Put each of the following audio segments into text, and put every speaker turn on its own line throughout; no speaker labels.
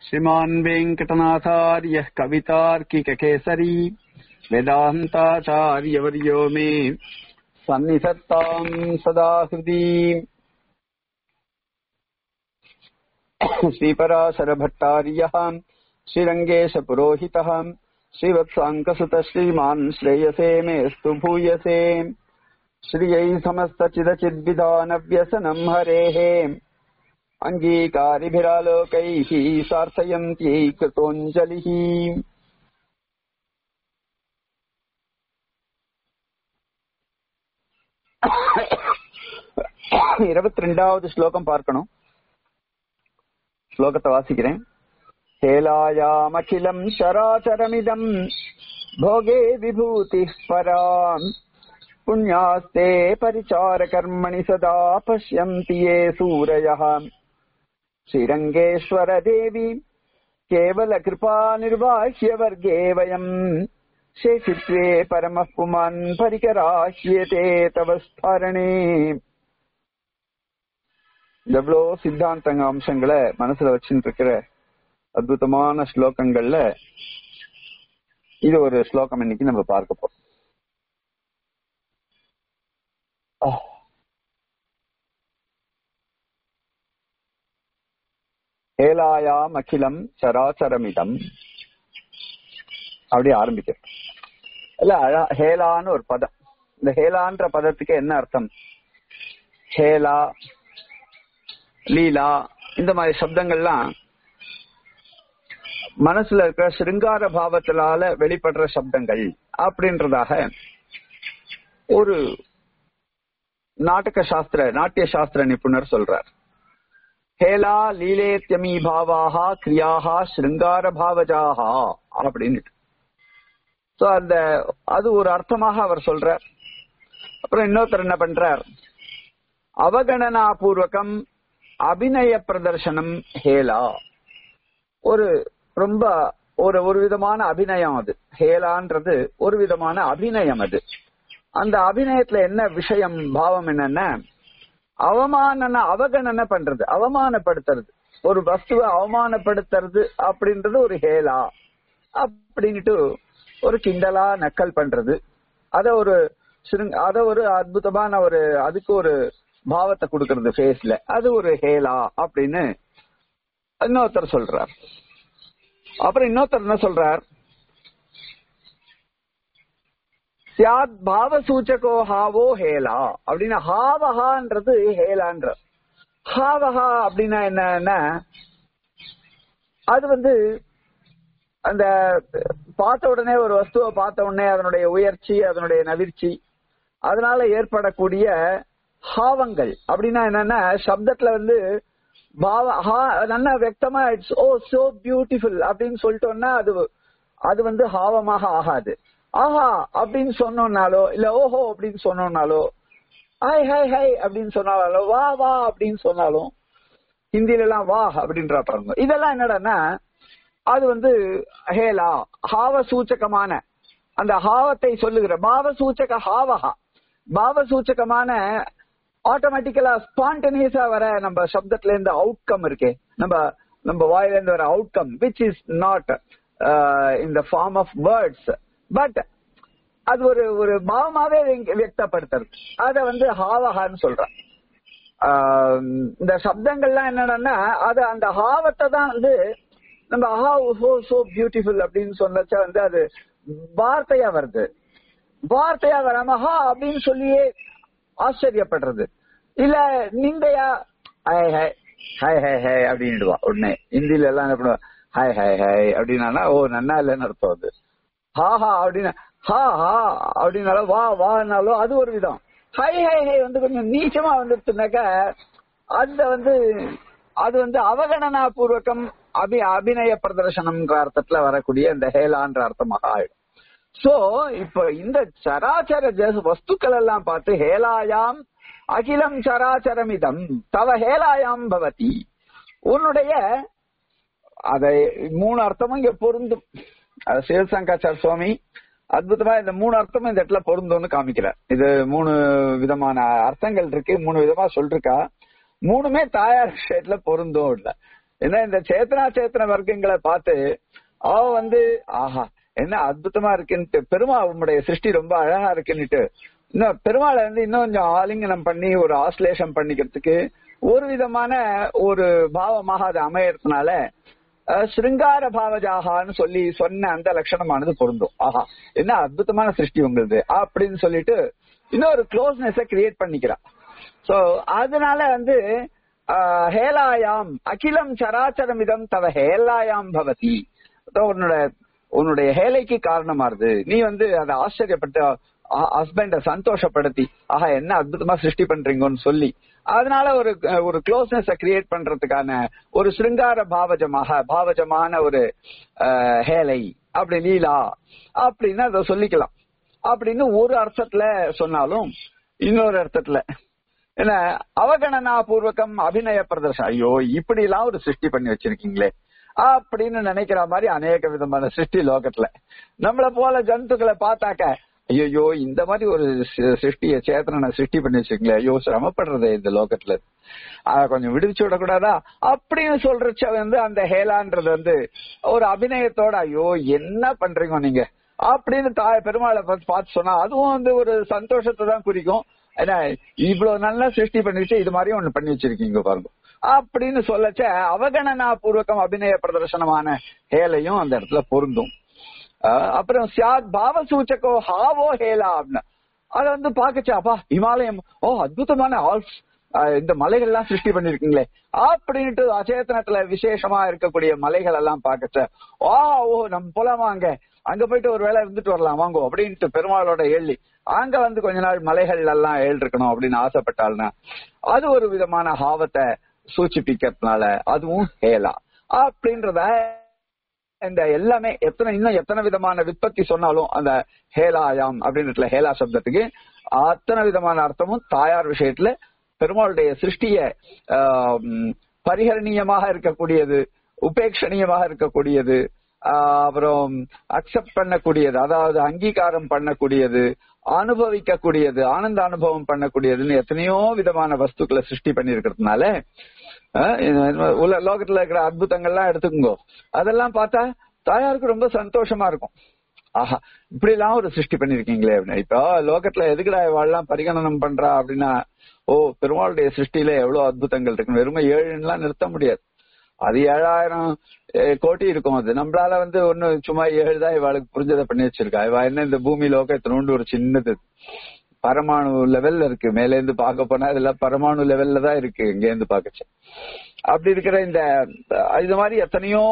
श्रीमान् वेङ्कटनाथार्यः कवितार्किककेसरी वेदान्ताचार्यवर्यो मे सन्निधत्ताम् सदा हृदि श्रीपराशरभट्टार्यः श्रीरङ्गेशपुरोहितः श्रीवत्साङ्कसुतः श्रीमान् श्रेयसे मेऽस्तु भूयसे श्रियै समस्तचिदचिद्विधानव्यसनम् हरेः अङ्गीकारिभिरालोकैः सार्थयन्त्यै कृतोञ्जलिः இருபத்தி ரெண்டாவது ஸ்லோகம் பார்க்கணும் ஸ்லோகத்தை வாசிக்கிறேன் हेलायामखिलम् शराचरमिदम् भोगे विभूतिः पराम् पुण्यास्ते परिचारकर्मणि सदा पश्यन्ति ये सूरयः श्रीरङ्गेश्वरदेवी केवलकृपा निर्वाह्य वर्गे वयम् शेषित्वे परमः पुमान् परिकराह्यते तव ஸ்மரணே எவ்வளோ சித்தாந்தங்க அம்சங்களை மனசுல வச்சுட்டு இருக்கிற அற்புதமான ஸ்லோகங்கள்ல இது ஒரு ஸ்லோகம் இன்னைக்கு நம்ம பார்க்க போறோம் ஹேலாயாம் அகிலம் சராச்சரமிதம் அப்படி ஆரம்பிக்கிறோம் இல்ல ஹேலான்னு ஒரு பதம் இந்த ஹேலான்ற பதத்துக்கு என்ன அர்த்தம் ஹேலா லீலா இந்த மாதிரி சப்தங்கள்லாம் மனசுல இருக்கிற சிருங்கார பாவத்தினால வெளிப்படுற சப்தங்கள் அப்படின்றதாக ஒரு நாடக சாஸ்திர நாட்டிய சாஸ்திர நிபுணர் சொல்றார் ஹேலா லீலேத்யமி பாவாகா கிரியாகா சிருங்கார பாவஜாகா அப்படின்னு சோ அந்த அது ஒரு அர்த்தமாக அவர் சொல்றார் அப்புறம் இன்னொருத்தர் என்ன பண்றார் அவகணனா பூர்வகம் அபிநய பிரதர்சனம் ஹேலா ஒரு ரொம்ப ஒரு ஒரு விதமான அபிநயம் அது ஹேலான்றது ஒரு விதமான அபிநயம் அது அந்த அபிநயத்துல என்ன விஷயம் பாவம் என்னன்னா அவமான அவகணனை பண்றது அவமானப்படுத்துறது ஒரு வஸ்துவை அவமானப்படுத்துறது அப்படின்றது ஒரு ஹேலா அப்படின்ட்டு ஒரு கிண்டலா நக்கல் பண்றது அத ஒரு அத ஒரு அற்புதமான ஒரு அதுக்கு ஒரு பாவத்தை கொடுக்கறது ஃபேஸ்ல அது ஒரு ஹேலா அப்படின்னு இன்னொருத்தர் சொல்றார் அப்புறம் இன்னொருத்தர் என்ன சொல்றார் சியாத் பாவ சூச்சகோ ஹாவோ ஹேலா அப்படின்னா ஹாவஹான்றது ஹேலான்ற ஹாவஹா அப்படின்னா என்னன்னா அது வந்து அந்த பார்த்த உடனே ஒரு வஸ்துவை பார்த்த உடனே அதனுடைய உயர்ச்சி அதனுடைய நவிர்ச்சி அதனால ஏற்படக்கூடிய ஹாவங்கள் அப்படின்னா என்னன்னா சப்தத்துல வந்து பாவ நல்லா வெக்தமா இட்ஸ் ஓ சோ பியூட்டிஃபுல் அப்படின்னு சொல்லிட்டோம்னா அது அது வந்து ஹாவமாக ஆகாது ஆஹா அப்படின்னு சொன்னோம்னாலோ இல்ல ஓஹோ அப்படின்னு சொன்னோம்னாலோ ஹாய் ஹாய் ஹாய் அப்படின்னு சொன்னாலோ வா வா அப்படின்னு சொன்னாலும் ஹிந்தில எல்லாம் வா அப்படின்ற பாருங்க இதெல்லாம் என்னடான்னா அது வந்து ஹேலா ஹாவ சூச்சகமான அந்த ஹாவத்தை சொல்லுகிற பாவ சூச்சக ஹாவஹா பாவ சூச்சகமான ஆட்டோமேட்டிக்கலா ஸ்பான்டனியஸா வர நம்ம சப்தத்துல இருந்து அவுட்கம் இருக்கே நம்ம நம்ம வாயில இருந்து வர outcome which is not in the form of words but அது ஒரு ஒரு பாவமாவே வியக்தப்படுத்துறது அத வந்து ஹாவஹான்னு சொல்றான் இந்த சப்தங்கள்லாம் என்னன்னா அது அந்த ஹாவத்தை தான் வந்து நம்ம ஹா ஹோ சோ பியூட்டிஃபுல் அப்படின்னு சொன்னச்ச வந்து அது வார்த்தையா வருது வார்த்தையா வராம ஹா அப்படின்னு சொல்லியே ஆச்சரியப்படுறது இல்ல நிந்தையா hi hi hi hi hi அப்படின்டுவா உடனே ஹிந்தில எல்லாம் என்ன பண்ணுவா ஹாய் ஹாய் ஹாய் அப்படின்னா ஓ நன்னா இல்லைன்னு அர்த்தம் அது ஹா ஹா அப்படின்னா ஹா ஹா அப்படின்னாலும் வா வானாலும் அது ஒரு விதம் ஹை ஹை ஹை வந்து கொஞ்சம் நீச்சமா வந்துருச்சுனாக்கா அந்த வந்து அது வந்து அவகணனா பூர்வகம் அபி அபிநய பிரதர்சனம்ன்ற அர்த்தத்துல வரக்கூடிய இந்த ஹேலான்ற அர்த்தமாக ஆயிடும் சோ இப்ப இந்த சராச்சர வஸ்துக்கள் எல்லாம் பார்த்து ஹேலாயாம் அகிலம் சராச்சரமிதம் தவ ஹேலாயாம் பவதி உன்னுடைய அதை மூணு அர்த்தமும் இங்க பொருந்தும் சிவசங்காச்சார சுவாமி அற்புதமா இந்த மூணு அர்த்தமும் இந்த இடத்துல பொருந்தும்னு காமிக்கிறார் இது மூணு விதமான அர்த்தங்கள் இருக்கு மூணு விதமா சொல்லிருக்கா மூணுமே தாயார் விஷயத்துல பொருந்தும் இல்ல ஏன்னா இந்த சேத்தனா சேத்தன வர்க்கங்களை பார்த்து அவ வந்து ஆஹா என்ன அற்புதமா இருக்குன்ட்டு பெருமாள் உம்முடைய சிருஷ்டி ரொம்ப அழகா இருக்குன்னுட்டு இன்னும் பெருமாளை வந்து இன்னும் கொஞ்சம் ஆலிங்கனம் பண்ணி ஒரு ஆஸ்லேஷம் பண்ணிக்கிறதுக்கு ஒரு விதமான ஒரு பாவமாக அது அமையறதுனால அஹ், சிருங்கார பாவஜாகான்னு சொல்லி சொன்ன அந்த லட்சணமானது பொருந்தும் ஆஹா என்ன அற்புதமான சிருஷ்டி உங்களுது அப்படின்னு சொல்லிட்டு இன்னொரு க்ளோஸ்னஸ கிரியேட் பண்ணிக்கிறா சோ அதனால வந்து ஆஹ், ஹேலாயாம் அகிலம் சராச்சரமிதம் தவ ஹேலாயாம் பவதி அதான் உன்னோட உன்னுடைய ஹேலைக்கு காரணமாறுது நீ வந்து அதை ஆச்சரியப்பட்டு ஹஸ்பண்ட சந்தோஷப்படுத்தி ஆஹா என்ன அற்புதமா சிருஷ்டி பண்றீங்கன்னு சொல்லி அதனால ஒரு ஒரு க்ளோஸ்னஸ் கிரியேட் பண்றதுக்கான ஒரு சிருங்கார பாவஜமாக பாவஜமான ஒரு ஆஹ், ஹேலை அப்படி லீலா அப்படின்னு அதை சொல்லிக்கலாம் அப்படின்னு ஒரு அர்த்தத்துல சொன்னாலும் இன்னொரு அர்த்தத்துல என்ன அவகணனா பூர்வகம் அபிநய பிரதர்ஷனம் ஐயோ இப்படி எல்லாம் ஒரு சிருஷ்டி பண்ணி வச்சிருக்கீங்களே அப்படின்னு நினைக்கிற மாதிரி அநேக விதமான சிருஷ்டி லோகத்துல நம்மள போல ஜந்துக்களை பார்த்தாக்க ஐயோ இந்த மாதிரி ஒரு சி- சிருஷ்டிய சேத்தனை சிருஷ்டி பண்ணி வச்சிருக்கீங்களே ஐயோ சிரமப்படுறதே இந்த லோகத்துல அத கொஞ்சம் விடுவிச்சு விடக்கூடாதா அப்படின்னு சொல்றச்ச வந்து அந்த ஹேலான்றது வந்து ஒரு அபிநயத்தோட ஐயோ என்ன பண்றீங்க நீங்க அப்படின்னு தாய் பெருமாளை பார்த்து பார்த்து சொன்னா அதுவும் வந்து ஒரு சந்தோஷத்தை தான் குறிக்கும் ஏன்னா இவ்வளவு நல்லா சிருஷ்டி பண்ணிட்டு இது மாதிரி ஒண்ணு பண்ணி வச்சிருக்கீங்க பாருங்க அப்படின்னு சொல்லச்ச அவகணனா பூர்வகம் அபிநய பிரதர்சனமான ஹேலையும் அந்த இடத்துல பொருந்தும் அஹ் அப்புறம் சியாத் பாவ சூச்சகோ ஹாவோ ஹேலா அப்படின்னு அத வந்து பாக்கச்சா அப்பா இமாலயம் ஓ அற்புதமான ஆல்ஸ் இந்த மலைகள்லாம் சிருஷ்டி பண்ணிருக்கீங்களே அப்படின்ட்டு அச்சேதனத்துல விசேஷமா இருக்கக்கூடிய மலைகள் எல்லாம் பாக்கச்ச ஓ ஓ நம்ம போலாமா அங்க அங்க போயிட்டு ஒரு வேளை இருந்துட்டு வரலாம் வாங்கோ அப்படின்ட்டு பெருமாளோட எள்ளி அங்க வந்து கொஞ்ச நாள் மலைகள் எல்லாம் ஏழு இருக்கணும் அப்படின்னு ஆசைப்பட்டாள்னா அது ஒரு விதமான ஹாவத்தை சூச்சிப்பிக்கிறதுனால அதுவும் ஹேலா அப்படின்றத இந்த எல்லாமே எத்தனை இன்னும் எத்தனை விதமான விற்பத்தி சொன்னாலும் அந்த ஹேலாயாம் அப்படின்றதுல ஹேலா சப்தத்துக்கு அத்தனை விதமான அர்த்தமும் தாயார் விஷயத்துல பெருமாளுடைய சிருஷ்டிய ஆம், பரிகரணீயமாக இருக்கக்கூடியது உபேட்சணீயமாக இருக்கக்கூடியது ஆஹ், அப்புறம் அக்செப்ட் பண்ணக்கூடியது அதாவது அங்கீகாரம் பண்ணக்கூடியது அனுபவிக்கக்கூடியது ஆனந்த அனுபவம் பண்ணக்கூடியதுன்னு எத்தனையோ விதமான வஸ்துக்களை சிருஷ்டி பண்ணி இருக்கிறதுனால ஆஹ், இந்த உல லோகத்துல இருக்கிற அற்புதங்கள்லாம் எடுத்துக்கோங்க அதெல்லாம் பார்த்தா தாயாருக்கு ரொம்ப சந்தோஷமா இருக்கும் ஆஹா இப்படி எல்லாம் ஒரு சிருஷ்டி பண்ணிருக்கீங்களே அப்படின்னு இப்போ லோகத்துல எதுக்குடா இவாள்லாம் பரிகணனம் பண்றா அப்படின்னா ஓ பெருமாளுடைய சிருஷ்டியில எவ்வளவு அற்புதங்கள் இருக்கு வெறுமை ஏழுலாம் நிறுத்த முடியாது அது ஏழாயிரம் அஹ், கோடி இருக்கும் அது நம்மளால வந்து ஒண்ணு சும்மா ஏழு தான் இவாளுக்கு புரிஞ்சதை பண்ணி வச்சிருக்கா இவ என்ன இந்த பூமி லோகத்தினோண்டு ஒரு சின்னது பரமாணு லெவல்ல இருக்கு மேல இருந்து பார்க்க போனா இதெல்லாம் பரமாணு லெவல்ல தான் இருக்கு இங்க இருந்து பார்க்கச்சு அப்படி இருக்கிற இந்த அஹ், இது மாதிரி எத்தனையோ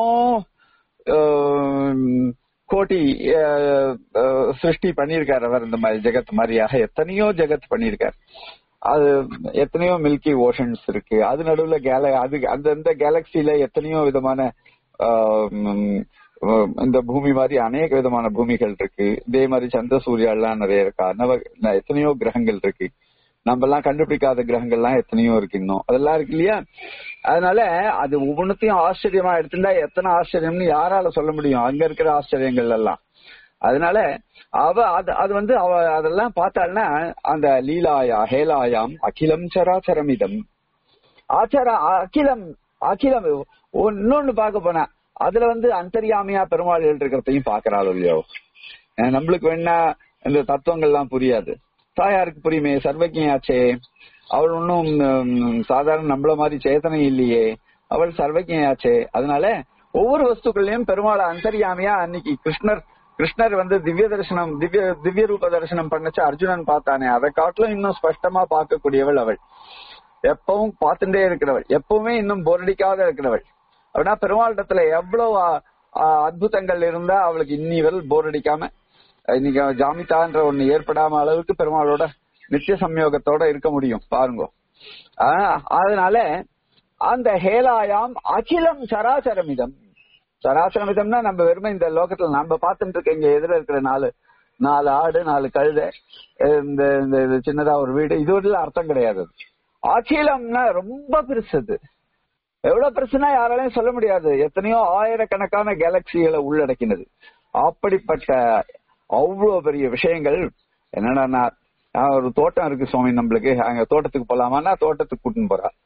ஆம், கோட்டி அஹ், அஹ், சிருஷ்டி பண்ணியிருக்காரு அவர் இந்த மாதிரி ஜெகத் மாதிரியாக எத்தனையோ ஜெகத் பண்ணியிருக்காரு அது எத்தனையோ மில்கி ஓஷன்ஸ் இருக்கு அது நடுவுல கேல அது அந்தந்த கேலக்சில எத்தனையோ விதமான ஆம், உம், இந்த பூமி மாதிரி அநேக விதமான பூமிகள் இருக்கு இதே மாதிரி சந்திர சூர்யாலாம் நிறைய இருக்கா நவ ந- எத்தனையோ கிரகங்கள் இருக்கு நம்ம எல்லாம் கண்டுபிடிக்காத கிரகங்கள்லாம் எத்தனையோ இருக்கு இன்னும் அதெல்லாம் இருக்கு இல்லையா அதனால அது ஒவ்வொன்றத்தையும் ஆச்சரியமா எடுத்துட்டா எத்தனை ஆச்சரியம்னு யாரால சொல்ல முடியும் அங்க இருக்கிற ஆச்சரியங்கள் எல்லாம் அதனால அவ அது அது வந்து அவ அதெல்லாம் பார்த்தாள்னா அந்த லீலாயா ஹேலாயாம் அகிலம் சராச்சரமிதம் ஆச்சார அகிலம் அகிலம் இன்னொன்னு பார்க்க போனா அதுல வந்து அந்தரியாமையா பெருமாள் இருக்கிறதையும் பாக்குறாள் இல்லையோ அஹ் நம்மளுக்கு வேணா இந்த தத்துவங்கள்லாம் புரியாது தாயாருக்கு புரியுமே சர்வஜயாச்சே அவள் ஒன்னும் சாதாரண நம்மள மாதிரி சேதனை இல்லையே அவள் சர்வஜயாச்சே அதனால ஒவ்வொரு வஸ்துக்கள்லயும் பெருமாள் அந்தரியாமையா அன்னைக்கு கிருஷ்ணர் கிருஷ்ணர் வந்து திவ்ய தரிசனம் திவ்ய திவ்ய ரூப தரிசனம் பண்ணச்சு அர்ஜுனன் பார்த்தானே அதை காட்டிலும் இன்னும் ஸ்பஷ்டமா பார்க்கக்கூடியவள் அவள் எப்பவும் பார்த்துட்டே இருக்கிறவள் எப்பவுமே இன்னும் போரடிக்காத இருக்கிறவள் அப்படின்னா பெருமாளிடத்துல எவ்வளவு அ- அ- அற்புதங்கள் இருந்தா அவளுக்கு இன்னி வரல் போர் அடிக்காம இன்னைக்கு ஜாமிதான்ற ஒண்ணு ஏற்படாம அளவுக்கு பெருமாளோட நித்திய சம்யோகத்தோட இருக்க முடியும் பாருங்க ஆஹ் அதனால அந்த ஹேலாயாம் அகிலம் சராசரமிதம் சராசரமிதம்னா நம்ம வெறுமை இந்த லோகத்துல நம்ம பார்த்துட்டு இருக்க இங்க எதிர இருக்கிற நாலு நாலு ஆடு நாலு கழுதை இந்த இந்த இது சின்னதா ஒரு வீடு இது ஒரு அர்த்தம் கிடையாது அது. அகிலம்னா ரொம்ப பெருசு அது எவ்வளவு பெருசுனா யாராலையும் சொல்ல முடியாது எத்தனையோ ஆயிரக்கணக்கான கேலக்சிகளை உள்ளடக்கினது அப்படிப்பட்ட அவ்வளவு பெரிய விஷயங்கள் என்னன்னா ஒரு தோட்டம் இருக்கு சுவாமி நம்மளுக்கு அங்க தோட்டத்துக்கு போலாமான்னா தோட்டத்துக்கு கூட்டின்னு போறா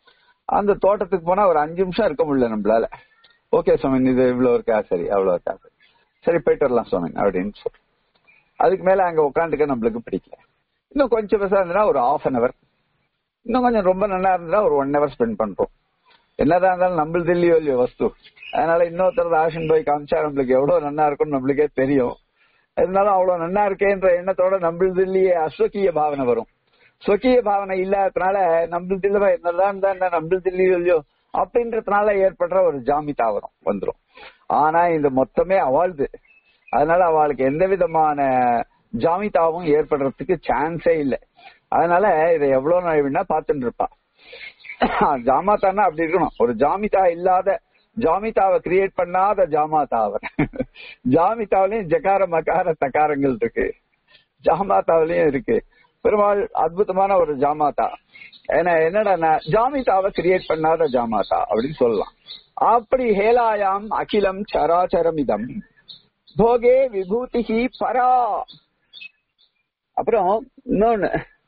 அந்த தோட்டத்துக்கு போனா ஒரு அஞ்சு நிமிஷம் இருக்க முடியல நம்மளால ஓகே சுவாமி இது இவ்வளவு இருக்கா சரி அவ்வளவு இருக்கா சரி சரி போயிட்டு வரலாம் சுவாமி அப்படின்னு சொல்லி அதுக்கு மேல அங்க உட்காந்துக்க நம்மளுக்கு பிடிக்கல இன்னும் கொஞ்சம் பெருசா இருந்ததுன்னா ஒரு ஹாஃப் அன் அவர் இன்னும் கொஞ்சம் ரொம்ப நல்லா இருந்தா ஒரு ஒன் ஹவர் ஸ்பெண்ட் பண்றோம் என்னதான் இருந்தாலும் நம்மளுது இல்லையோ இல்லையோ வஸ்து அதனால இன்னொருத்தர் ஆஷன் போய் காமிச்சா நம்மளுக்கு எவ்வளவு நல்லா இருக்கும்னு நம்மளுக்கே தெரியும் இருந்தாலும் அவ்வளவு நல்லா இருக்கேன்ற எண்ணத்தோட நம்மளுது இல்லையே அஸ்வக்கிய பாவனை வரும் ஸ்வக்கிய பாவனை இல்லாததுனால நம்மளுது இல்லவா என்னதான் இருந்தா என்ன நம்மளுது இல்லையோ இல்லையோ அப்படின்றதுனால ஏற்படுற ஒரு ஜாமிதா வரும் வந்துரும் ஆனா இந்த மொத்தமே அவாழ்து அதனால அவளுக்கு எந்த விதமான ஜாமிதாவும் ஏற்படுறதுக்கு சான்ஸே இல்லை அதனால இதை எவ்வளவு நாள் வேணா பார்த்துட்டு இருப்பா ஜாமாத்தான்னா அப்படி இருக்கணும் ஒரு ஜாமிதா இல்லாத ஜாமிதாவை கிரியேட் பண்ணாத ஜாமாதா அவர் ஜாமிதாவிலையும் ஜகார மகார தகாரங்கள் இருக்கு ஜாமாதாவிலையும் இருக்கு பெருமாள் அற்புதமான ஒரு ஜாமாதா ஏன்னா என்னடா ஜாமிதாவை கிரியேட் பண்ணாத ஜாமாதா அப்படின்னு சொல்லலாம் அப்படி ஹேலாயாம் அகிலம் சராச்சரமிதம் போகே விபூதிகி பரா அப்புறம் இன்னொன்னு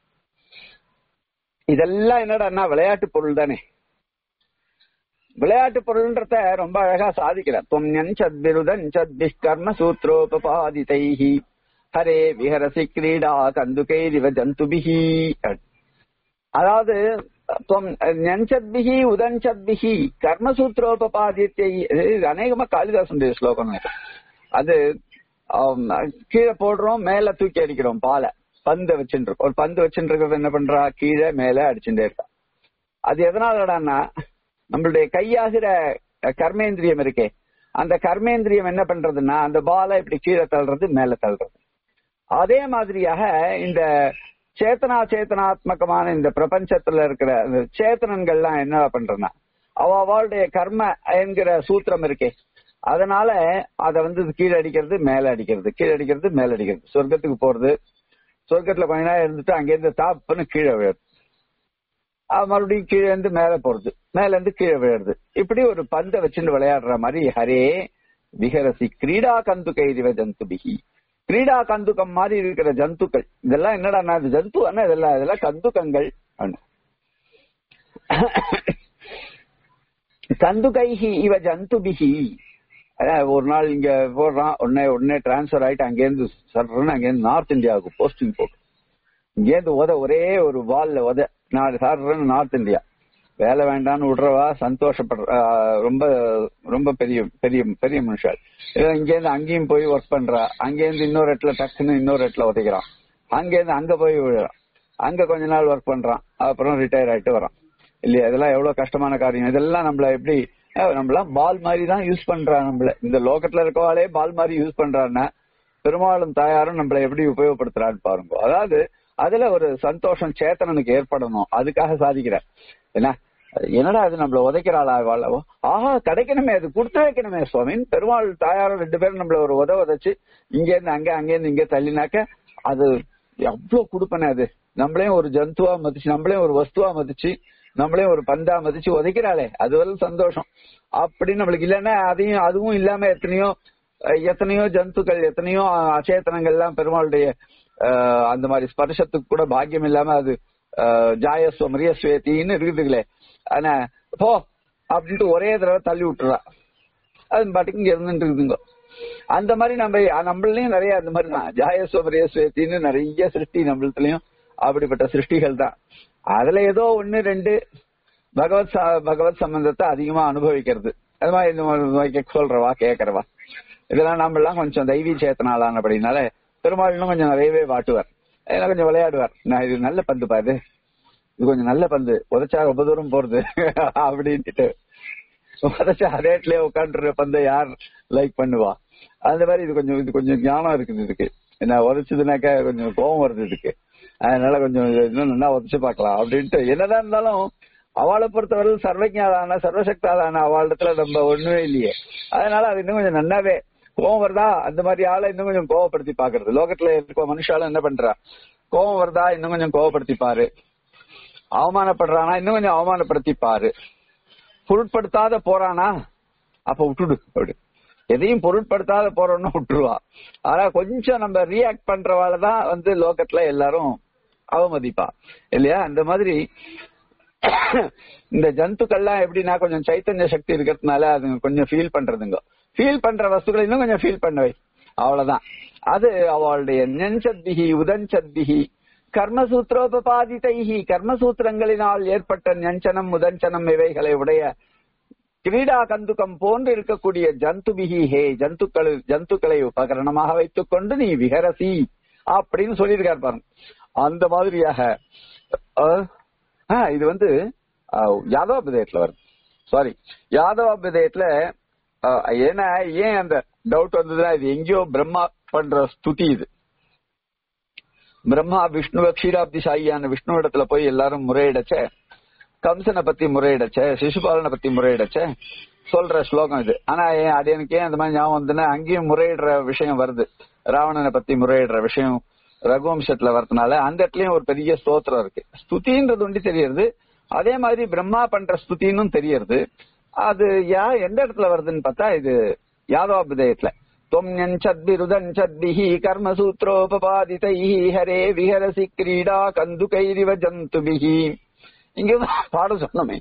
இதெல்லாம் என்னடா விளையாட்டு பொருள் தானே விளையாட்டு பொருள்ன்றத ரொம்ப அழகா சாதிக்கிறார் தொம்யன் சத்விருதன் சத்பி கர்ம சூத்ரோபாதிதைஹி ஹரே விஹரசி கிரீடா கந்துகைரிவ ஜந்துபிஹி அதாவது ஞஞ்சத்பிகி உதஞ்சத்பிகி கர்மசூத்ரோபாதித்தை அநேகமா காளிதாசனுடைய ஸ்லோகம் இது. அது ஆம், கீழே போடுறோம் மேல தூக்கி அடிக்கிறோம் பாலை பந்து வச்சுட்டு இருக்கோம். ஒரு பந்து வச்சுட்டு இருக்கிறது என்ன பண்றா கீழே மேல அடிச்சுட்டே இருக்கா அது எதனாலடான்னா நம்மளுடைய கையாகிற அஹ், கர்மேந்திரியம் இருக்கே அந்த கர்மேந்திரியம் என்ன பண்றதுன்னா அந்த பாலை இப்படி கீழே தள்ளுறது மேல தள்ளுறது அதே மாதிரியாக இந்த சேத்தனா சேத்தனாத்மகமான இந்த பிரபஞ்சத்துல இருக்கிற இந்த சேத்தனங்கள்லாம் என்ன பண்றதுன்னா அவ அவளுடைய கர்ம என்கிற சூத்திரம் இருக்கே அதனால அத வந்து கீழே அடிக்கிறது மேல அடிக்கிறது கீழே அடிக்கிறது மேல அடிக்கிறது சொர்க்கத்துக்கு போறது சொர்க்கத்துல கொஞ்ச நேரம் இருந்துட்டு அங்கிருந்து தாப்புன்னு கீழே விழுது அது மறுபடியும் கீழே இருந்து மேல போறது மேல இருந்து கீழே விழுறது இப்படி ஒரு பந்தை வச்சுட்டு விளையாடுற மாதிரி ஹரே விஹரசி கிரீடா கந்து கைதிவ ஜந்துபிகி கிரீடா கந்துக்கம் மாதிரி இருக்கிற ஜந்துக்கள் இதெல்லாம் என்னடா இது ஜந்து இதெல்லாம் இதெல்லாம் கந்துக்கங்கள் அண்ணா. கந்துகைஹி இவ ஜந்துபிஹி அதான் ஒரு நாள் இங்க போடுறான் உடனே உடனே டிரான்ஸ்பர் ஆயிட்டு அங்கேருந்து சர்றன்னு அங்கேருந்து நார்த் இந்தியாவுக்கு போஸ்டிங் போட்டு இங்கேருந்து உத ஒரே ஒரு வால்ல உத நான் சர்றன்னு நார்த் இந்தியா வேலை வேண்டாம்னு விடுறவா சந்தோஷப்படுற ஆஹ் ரொம்ப ரொம்ப பெரிய பெரிய பெரிய மனுஷாள் இல்ல இங்கேருந்து அங்கேயும் போய் ஒர்க் பண்றா அங்கேருந்து இன்னொரு இடத்துல டக்குன்னு இன்னொரு இடத்துல உதைக்கிறான் அங்கேருந்து அங்க போய் விழுறான் அங்க கொஞ்ச நாள் ஒர்க் பண்றான் அப்புறம் ரிட்டையர் ஆயிட்டு வரான் இல்லையா இதெல்லாம் எவ்வளவு கஷ்டமான காரியம் இதெல்லாம் நம்மள எப்படி அஹ் நம்மளாம் பால் மாதிரி தான் யூஸ் பண்றா நம்மள இந்த லோகத்துல இருக்கவாளே பால் மாதிரி யூஸ் பண்றான்னா பெருமாளும் தாயாரும் நம்மள எப்படி உபயோகப்படுத்துறான்னு பாருங்க அதாவது அதுல ஒரு சந்தோஷம் சேத்தனனுக்கு ஏற்படணும் அதுக்காக சாதிக்கிறார் என்ன என்னடா அது நம்மள உதைக்கிறாளா வாழவோ ஆஹா கிடைக்கணுமே அது கொடுத்து வைக்கணுமே சுவாமின் பெருமாள் தாயாரும் ரெண்டு பேரும் நம்மள ஒரு உத உதைச்சு இங்க இருந்து அங்க அங்க இருந்து இங்க தள்ளினாக்க அது எவ்வளவு கொடுப்பனே அது நம்மளையும் ஒரு ஜந்துவா மதிச்சு நம்மளையும் ஒரு வஸ்துவா மதிச்சு நம்மளையும் ஒரு பந்தா மதிச்சு உதைக்கிறாளே அது ஒரு சந்தோஷம் அப்படின்னு நம்மளுக்கு இல்லைன்னா அதையும் அதுவும் இல்லாம எத்தனையோ அஹ், எத்தனையோ ஜந்துக்கள் எத்தனையோ அச்சேத்தனங்கள் எல்லாம் பெருமாளுடைய அஹ், அந்த மாதிரி ஸ்பர்ஷத்துக்கு கூட பாக்கியம் இல்லாம அது அஹ், ஜாயஸ்வ மரியஸ்வேத்தின்னு இருக்குதுங்களே ஆனா போ அப்படின்ட்டு ஒரே தடவை தள்ளி விட்டுறா அது பாட்டுக்கு இங்க இருந்துட்டு இருக்குதுங்க அந்த மாதிரி நம்ம நம்மளையும் நிறைய அந்த மாதிரி தான் ஜாயஸ்வ மரியஸ்வேத்தின்னு நிறைய சிருஷ்டி நம்மளத்துலயும் அப்படிப்பட்ட சிருஷ்டிகள் தான் அதுல ஏதோ ஒன்னு ரெண்டு பகவத் ச- பகவத் சம்பந்தத்தை அதிகமா அனுபவிக்கிறது அது மாதிரி இந்த மாதிரி கேட்க சொல்றவா கேக்குறவா இதெல்லாம் நம்ம எல்லாம் கொஞ்சம் தெய்வீ சேத்தனாலானபடினால பெருமாள் இன்னும் கொஞ்சம் நிறையவே வாட்டுவார் இதெல்லாம் கொஞ்சம் விளையாடுவார் நான் இது நல்ல பந்து பாரு இது கொஞ்சம் நல்ல பந்து உதச்சா ரொம்ப தூரம் போறது அப்படின்ட்டு உதச்சா ரேட்லயே உட்காந்துற பந்தை யார் லைக் பண்ணுவா அந்த மாதிரி இது கொஞ்சம் இது கொஞ்சம் ஞானம் இருக்குது இதுக்கு என்ன உதச்சதுனாக்கா கொஞ்சம் கோபம் வருது இதுக்கு அதனால கொஞ்சம் இது இன்னும் நல்லா உதச்சு பார்க்கலாம் அப்படின்ட்டு என்னதான் இருந்தாலும் அவளை பொறுத்தவரை சர்வஜாலான சர்வசக்தாலான அவளிடத்துல நம்ம ஒண்ணுமே இல்லையே அதனால அது இன்னும் கொஞ்சம் நன்னாவே கோவம் வருதா அந்த மாதிரி ஆளை இன்னும் கொஞ்சம் கோவப்படுத்தி பாக்குறது லோகத்துல இருக்க மனுஷாலும் என்ன பண்றா கோவம் வருதா இன்னும் கொஞ்சம் கோவப்படுத்தி பாரு அவமானப்படுறானா இன்னும் கொஞ்சம் அவமானப்படுத்தி பாரு பொருட்படுத்தாத போறானா அப்ப விட்டுடு அப்படி எதையும் பொருட்படுத்தாத போறோம்னு விட்டுருவா ஆனா கொஞ்சம் நம்ம ரியாக்ட் பண்றவால தான் வந்து லோகத்துல எல்லாரும் அவமதிப்பா இல்லையா அந்த மாதிரி இந்த ஜந்துக்கள்லாம் எப்படின்னா கொஞ்சம் சைத்தன்ய சக்தி இருக்கிறதுனால அதுங்க கொஞ்சம் ஃபீல் பண்றதுங்க ஃபீல் பண்ற வஸ்துக்களை இன்னும் கொஞ்சம் ஃபீல் பண்ணவை அவ்வளவுதான் அது அவளுடைய நெஞ்சத்திகி உதஞ்சத்திகி கர்மசூத்திரோபாதிதைகி கர்மசூத்திரங்களினால் ஏற்பட்ட நெஞ்சனம் முதஞ்சனம் இவைகளை உடைய கிரீடா கந்துக்கம் போன்று இருக்கக்கூடிய ஜந்துபிகி ஹே ஜந்துக்கள் ஜந்துக்களை உபகரணமாக வைத்துக் கொண்டு நீ விஹரசி அப்படின்னு சொல்லியிருக்காரு பாருங்க அந்த மாதிரியாக அஹ், ஆஹ், இது வந்து அஹ், யாதவாபிதயத்துல வருது சாரி யாதவாபிதயத்துல அஹ், ஏன்னா ஏன் அந்த டவுட் வந்ததுன்னா இது எங்கேயோ பிரம்மா பண்ற ஸ்துதி இது பிரம்மா விஷ்ணுவ க்ஷீராப்தி சாயியான விஷ்ணு இடத்துல போய் எல்லாரும் முறையிடச்ச கம்சனை பத்தி முறையிடச்ச சிசுபாலனை பத்தி முறையிடச்ச சொல்ற ஸ்லோகம் இது ஆனா ஏன் அது எனக்கு ஏன் அந்த மாதிரி ஞாபகம் வந்துன்னா அங்கேயும் முறையிடுற விஷயம் வருது ராவணனை பத்தி முறையிடுற விஷயம் ரகுவம்சத்துல வரதுனால அந்த இடத்துலயும் ஒரு பெரிய ஸ்தோத்திரம் இருக்கு ஸ்துதின்றது ஒண்டி தெரியறது அதே மாதிரி பிரம்மா பண்ற ஸ்துதின்னு தெரியறது அது யா எந்த இடத்துல வருதுன்னு பார்த்தா இது யாதவாபிதயத்துல தொம்யஞ்சத்பிருதஞ்சத்பிஹி கர்மசூத்ரோபபாதிதைஹி ஹரே விஹரசி கிரீடா கந்துகைரிவ ஜந்துபிஹி இங்க பாடம் சொன்னோமே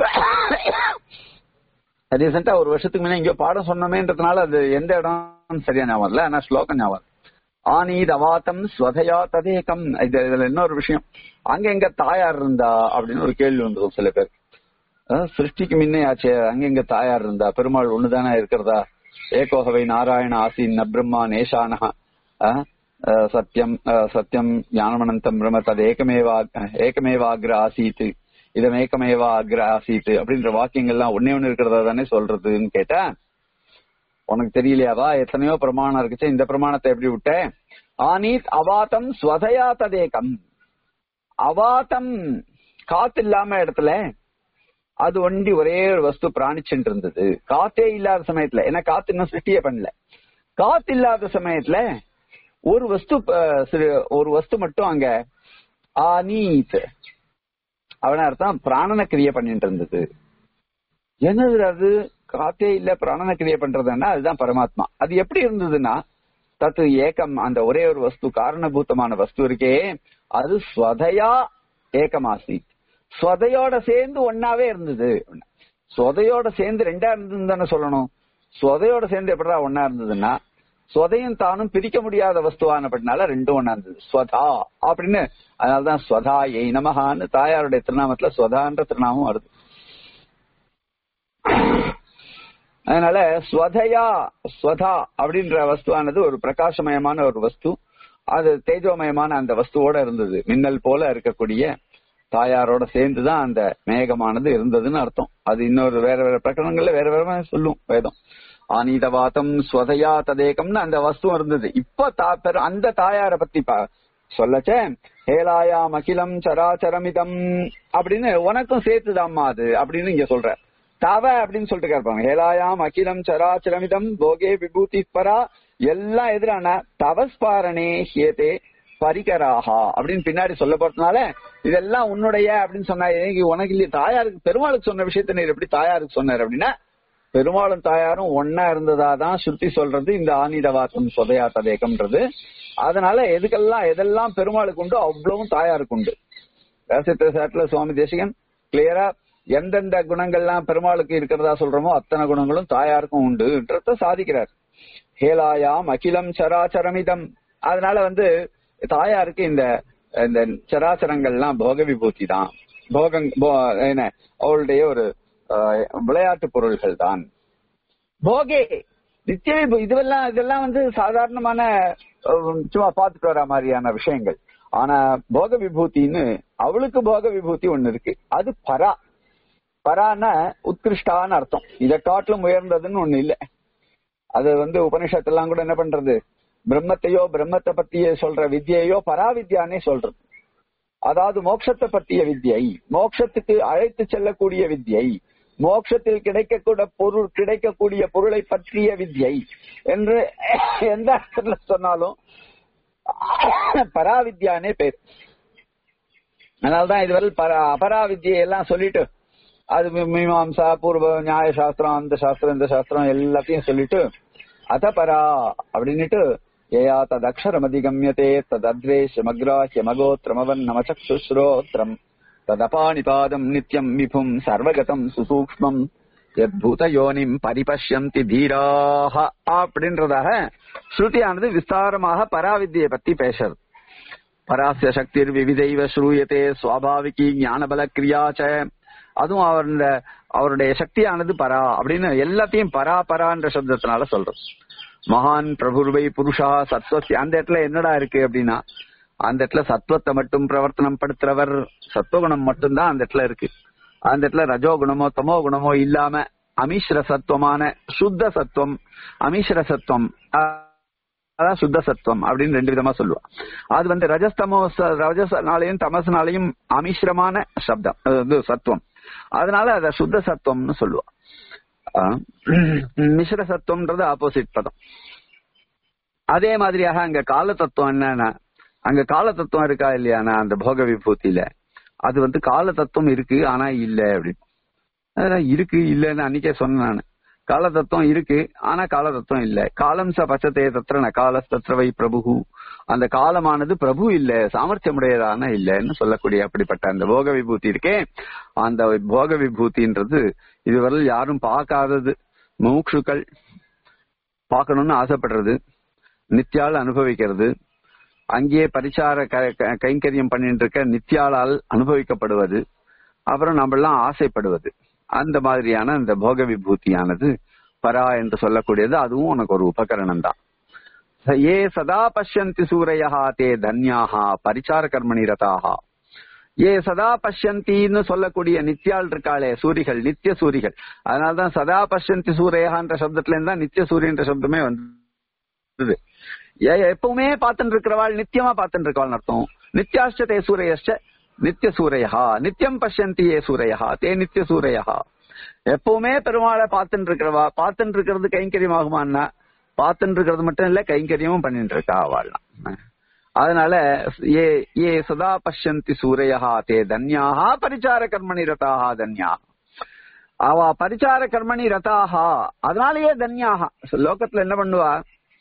ரீசெண்டா ஒரு வருஷத்துக்கு முன்ன இங்க பாடம் சொன்னோமேன்றதுனால அது எந்த இடம் சரியா ஞாபகம் இல்ல ஆனா ஸ்லோகம் ஞாபகம் ஆனீத் அவாத்தம் ஸ்வதையா ததேகம் இது இதுல இன்னொரு விஷயம் அங்க எங்க தாயார் இருந்தா அப்படின்னு ஒரு கேள்வி வந்துடும் சில பேர் அஹ், சிருஷ்டிக்கு முன்னே ஆச்சே அங்க எங்க தாயார் இருந்தா பெருமாள் ஒண்ணுதானே இருக்கிறதா ஏகோகவை நாராயண ஆசீன் நப்ரம்மா நேஷானஹ அஹ், அஹ், சத்யம் அஹ், சத்யம் ஞானமனந்தம் பிரம்ம தது ஏகமேவா ஏகமேவாகிர ஆசீத் இதம் ஏகமேவா அக்ர ஆசீத் அப்படின்ற வாக்கியங்கள்லாம் ஒன்னே ஒண்ணு இருக்கிறதா தானே சொல்றதுன்னு கேட்டா உனக்கு தெரியலையாவா எத்தனையோ பிரமாணம் இருக்குச்சு இந்த பிரமாணத்தை எப்படி விட்ட ஆனீத் அவாத்தம் ஸ்வதயா ததேகம் அவாத்தம் காத்து இல்லாம இடத்துல அது ஒண்டி ஒரே ஒரு வஸ்து பிராணிச்சுட்டு இருந்தது காத்தே இல்லாத சமயத்துல ஏன்னா காத்து இன்னும் சிருஷ்டியே பண்ணல காத்து இல்லாத சமயத்துல ஒரு வஸ்து அஹ், சிறு- ஒரு வஸ்து மட்டும் அங்க ஆனீத் அவன அர்த்தம் பிராணன கிரியை பண்ணிட்டு இருந்தது என்னது அது காத்தே இல்ல பிராணன கிரியை பண்றதுன்னா அதுதான் பரமாத்மா அது எப்படி இருந்ததுன்னா தத்து ஏகம் அந்த ஒரே ஒரு வஸ்து காரணபூத்தமான வஸ்து இருக்கே அது ஸ்வதையா ஏகமாசி ஸ்வதையோட சேர்ந்து ஒன்னாவே இருந்தது ஸ்வதையோட சேர்ந்து ரெண்டா இருந்ததுன்னு தானே சொல்லணும் ஸ்வதையோட சேர்ந்து எப்படா ஒன்னா இருந்ததுன்னா ஸ்வதையும் தானும் பிரிக்க முடியாத வஸ்துவானப்பட்டனால ரெண்டும் ஒன்னா இருந்தது ஸ்வதா அப்படின்னு அதனாலதான் ஸ்வதா எய் நமகான்னு தாயாருடைய திருநாமத்துல ஸ்வதான்ற திருநாமம் வருது அதனால ஸ்வதயா ஸ்வதா அப்படின்ற வஸ்துவானது ஒரு பிரகாசமயமான ஒரு வஸ்து அது தேஜோமயமான அந்த வஸ்துவோட இருந்தது மின்னல் போல இருக்கக்கூடிய தாயாரோட சேர்ந்துதான் அந்த மேகமானது இருந்ததுன்னு அர்த்தம் அது இன்னொரு வேற வேற பிரகடனங்கள்ல வேற வேற மாதிரி சொல்லும் வேதம் ஆனீதவாதம் ஸ்வதயா ததேகம்னு அந்த வஸ்துவும் இருந்தது இப்ப தா பெரு- அந்த தாயார பத்தி பா சொல்லச்சே ஹேலாயாம் அகிலம் சராச்சரமிதம் அப்படின்னு உனக்கும் சேர்த்துதாம்மா அது அப்படின்னு இங்க சொல்ற தவ அப்படின்னு சொல்லிட்டு கேட்பாங்க ஹேலாயாம் அகிலம் சராச்சரமிதம் போகே விபூதி பரா எல்லாம் எதிரான தவஸ்பாரணே ஹேதே பரிகராஹா அப்படின்னு பின்னாடி சொல்ல போறதுனால இதெல்லாம் உன்னுடைய அப்படின்னு சொன்னா எனக்கு உனக்கு இல்லையே தாயாருக்கு பெருமாளுக்கு சொன்ன விஷயத்த நீர் எப்படி தாயாருக்கு சொன்னார் அப்படின்னா பெருமாளும் தாயாரும் ஒன்னா இருந்ததா தான் சுருத்தி சொல்றது இந்த ஆனிதவாத்தம் சொதையா ததேகம்ன்றது அதனால எதுக்கெல்லாம் எதெல்லாம் பெருமாளுக்கு உண்டோ அவ்வளவும் தாயாருக்கு உண்டு ரசித்த சாட்டில் சுவாமி தேசிகன் கிளியரா எந்தெந்த குணங்கள்லாம் பெருமாளுக்கு இருக்கிறதா சொல்றோமோ அத்தனை குணங்களும் தாயாருக்கும் உண்டுன்றத சாதிக்கிறார் ஹேலாயாம் அகிலம் சராச்சரமிதம் அதனால வந்து தாயாருக்கு இந்த இந்த சராச்சரங்கள்லாம் போக விபூதி தான் போகங் போ- என்ன அவளுடைய ஒரு அஹ், விளையாட்டு பொருள்கள் தான் போகே நித்திய விபூ- இதுவெல்லாம் இதெல்லாம் வந்து சாதாரணமான அஹ், சும்மா பார்த்துட்டு வர மாதிரியான விஷயங்கள் ஆனா போக விபூதின்னு அவளுக்கு போக விபூதி ஒண்ணு இருக்கு அது பரா பரான உத்கிருஷ்டான்னு அர்த்தம் இதை காட்டிலும் உயர்ந்ததுன்னு ஒண்ணு இல்ல அது வந்து உபனிஷத்தெல்லாம் கூட என்ன பண்றது பிரம்மத்தையோ பிரம்மத்தை பத்திய சொல்ற வித்யையோ பராவித்யானே சொல்றது அதாவது மோட்சத்தை பற்றிய வித்யை மோட்சத்துக்கு அழைத்து செல்லக்கூடிய வித்யை மோட்சத்தில் கிடைக்கக்கூட பொருள் கிடைக்கக்கூடிய பொருளை பற்றிய வித்யை என்று எந்த அர்த்தத்துல சொன்னாலும் பராவித்யானே பேர் அதனால்தான் இதுவரை பரா அபராவித்யை எல்லாம் சொல்லிட்டு அது மீ- மீமாம்சா பூர்வ நியாய சாஸ்திரம் அந்த சாஸ்திரம் இந்த சாஸ்திரம் எல்லாத்தையும் சொல்லிட்டு அத பரா அப்படின்னுட்டு ஏயா ததக்ஷரம் அதிகமியதே ததத்ரே மக்ராஹ்ய மகோத்திரமவன் நம சக்ஷுஸ்ரோத்திரம் ததபாணிபாதம் நித்யம் விபும் சர்வகதம் சுசூக்ஷ்மம் யத்பூத யோனிம் பரிபஷ்யந்தி தீராக அப்படின்றதாக ஸ்ருதியானது விஸ்தாரமாக பராவித்தியை பத்தி பேசுறது பராசிய சக்திர் விவிதைவ ஸ்ரூயத்தே சுவாபாவிகி ஞானபல கிரியாச்ச அதுவும் அவருடைய அவருடைய சக்தியானது பரா அப்படின்னு எல்லாத்தையும் பரா பரான்ற சப்தத்தினால சொல்றோம் மகான் பிரபுர்வை புருஷா சத்வசி அந்த இடத்துல என்னடா இருக்கு அப்படின்னா அந்த இடத்துல சத்வத்தை மட்டும் பிரவர்த்தனம் படுத்துறவர் சத்வகுணம் மட்டும்தான் அந்த இடத்துல இருக்கு அந்த இடத்துல ரஜோகுணமோ தமோ குணமோ இல்லாம அமிஸ்ர சத்துவமான சுத்த சத்துவம் அமிஸ்ர சத்துவம் அதான் சுத்த சத்துவம் அப்படின்னு ரெண்டு விதமா சொல்லுவா அது வந்து ரஜஸ்தமோ ரஜசனாலையும் தமசனாலையும் அமிஸ்ரமான சப்தம் அது வந்து சத்துவம் அதனால அத சுத்த சத்துவம்னு சொல்லுவா மிஸ்ர சத்துவம்ன்றது ஆப்போசிட் பதம் அதே மாதிரியாக அங்க கால தத்துவம் என்னன்னா அங்க கால தத்துவம் இருக்கா இல்லையானா அந்த போக விபூதியில அது வந்து கால தத்துவம் இருக்கு ஆனா இல்ல அப்படின்னு அதான் இருக்கு இல்லன்னு அன்னைக்கே சொன்னேன் நானு கால தத்துவம் இருக்கு ஆனா கால தத்துவம் இல்ல காலம் ச பச்சத்தே தத்திர கால தத்ரவை பிரபு அந்த காலமானது பிரபு இல்ல சாமர்த்தியமுடையதான இல்லன்னு சொல்லக்கூடிய அப்படிப்பட்ட அந்த போக விபூதி இருக்கே அந்த போக விபூதின்றது இதுவரை யாரும் பார்க்காதது மூக்ஷுக்கள் பார்க்கணும்னு ஆசைப்படுறது நித்யால் அனுபவிக்கிறது அங்கேயே பரிசார கைங்கரியம் பண்ணிட்டு இருக்க நித்யாலால் அனுபவிக்கப்படுவது அப்புறம் நம்மெல்லாம் ஆசைப்படுவது அந்த மாதிரியான அந்த போக விபூதியானது பரா என்று சொல்லக்கூடியது அதுவும் உனக்கு ஒரு உபகரணம் தான் ஏ சதா பஷ்யந்தி சூரையா தே தன்யாகா பரிசார கர்மணி ரதாகா ஏ சதா பஷ்யந்தின்னு சொல்லக்கூடிய நித்யால் இருக்காளே சூரிகள் நித்திய சூரிகள் அதனால்தான் சதா பஷ்யந்தி சூரையான்ற சப்தத்துல இருந்தா நித்திய சூரியன்ற சப்தமே வந்தது எப்பவுமே பார்த்துட்டு இருக்கிறவாள் நித்தியமா பார்த்துட்டு இருக்கவாள் அர்த்தம் நித்யாஷ்டதே சூரையஷ்ட நித்திய சூரையா நித்தியம் பஷ்யந்தி ஏ சூரையா தே நித்திய சூரையா எப்பவுமே பெருமாளை பார்த்துட்டு இருக்கிறவா பார்த்துட்டு இருக்கிறது கைங்கரியமாகுமான்னா பார்த்துட்டு இருக்கிறது மட்டும் இல்ல கைங்கரியமும் பண்ணிட்டு இருக்கா அவள்லாம் அதனால ஏ ஏ சதா பஷ்யந்தி சூரையா தே தன்யாஹா பரிச்சார கர்மணி ரதாஹா தன்யா அவ பரிச்சார கர்மணி ரதாஹா அதனாலயே தன்யாஹா லோகத்துல என்ன பண்ணுவா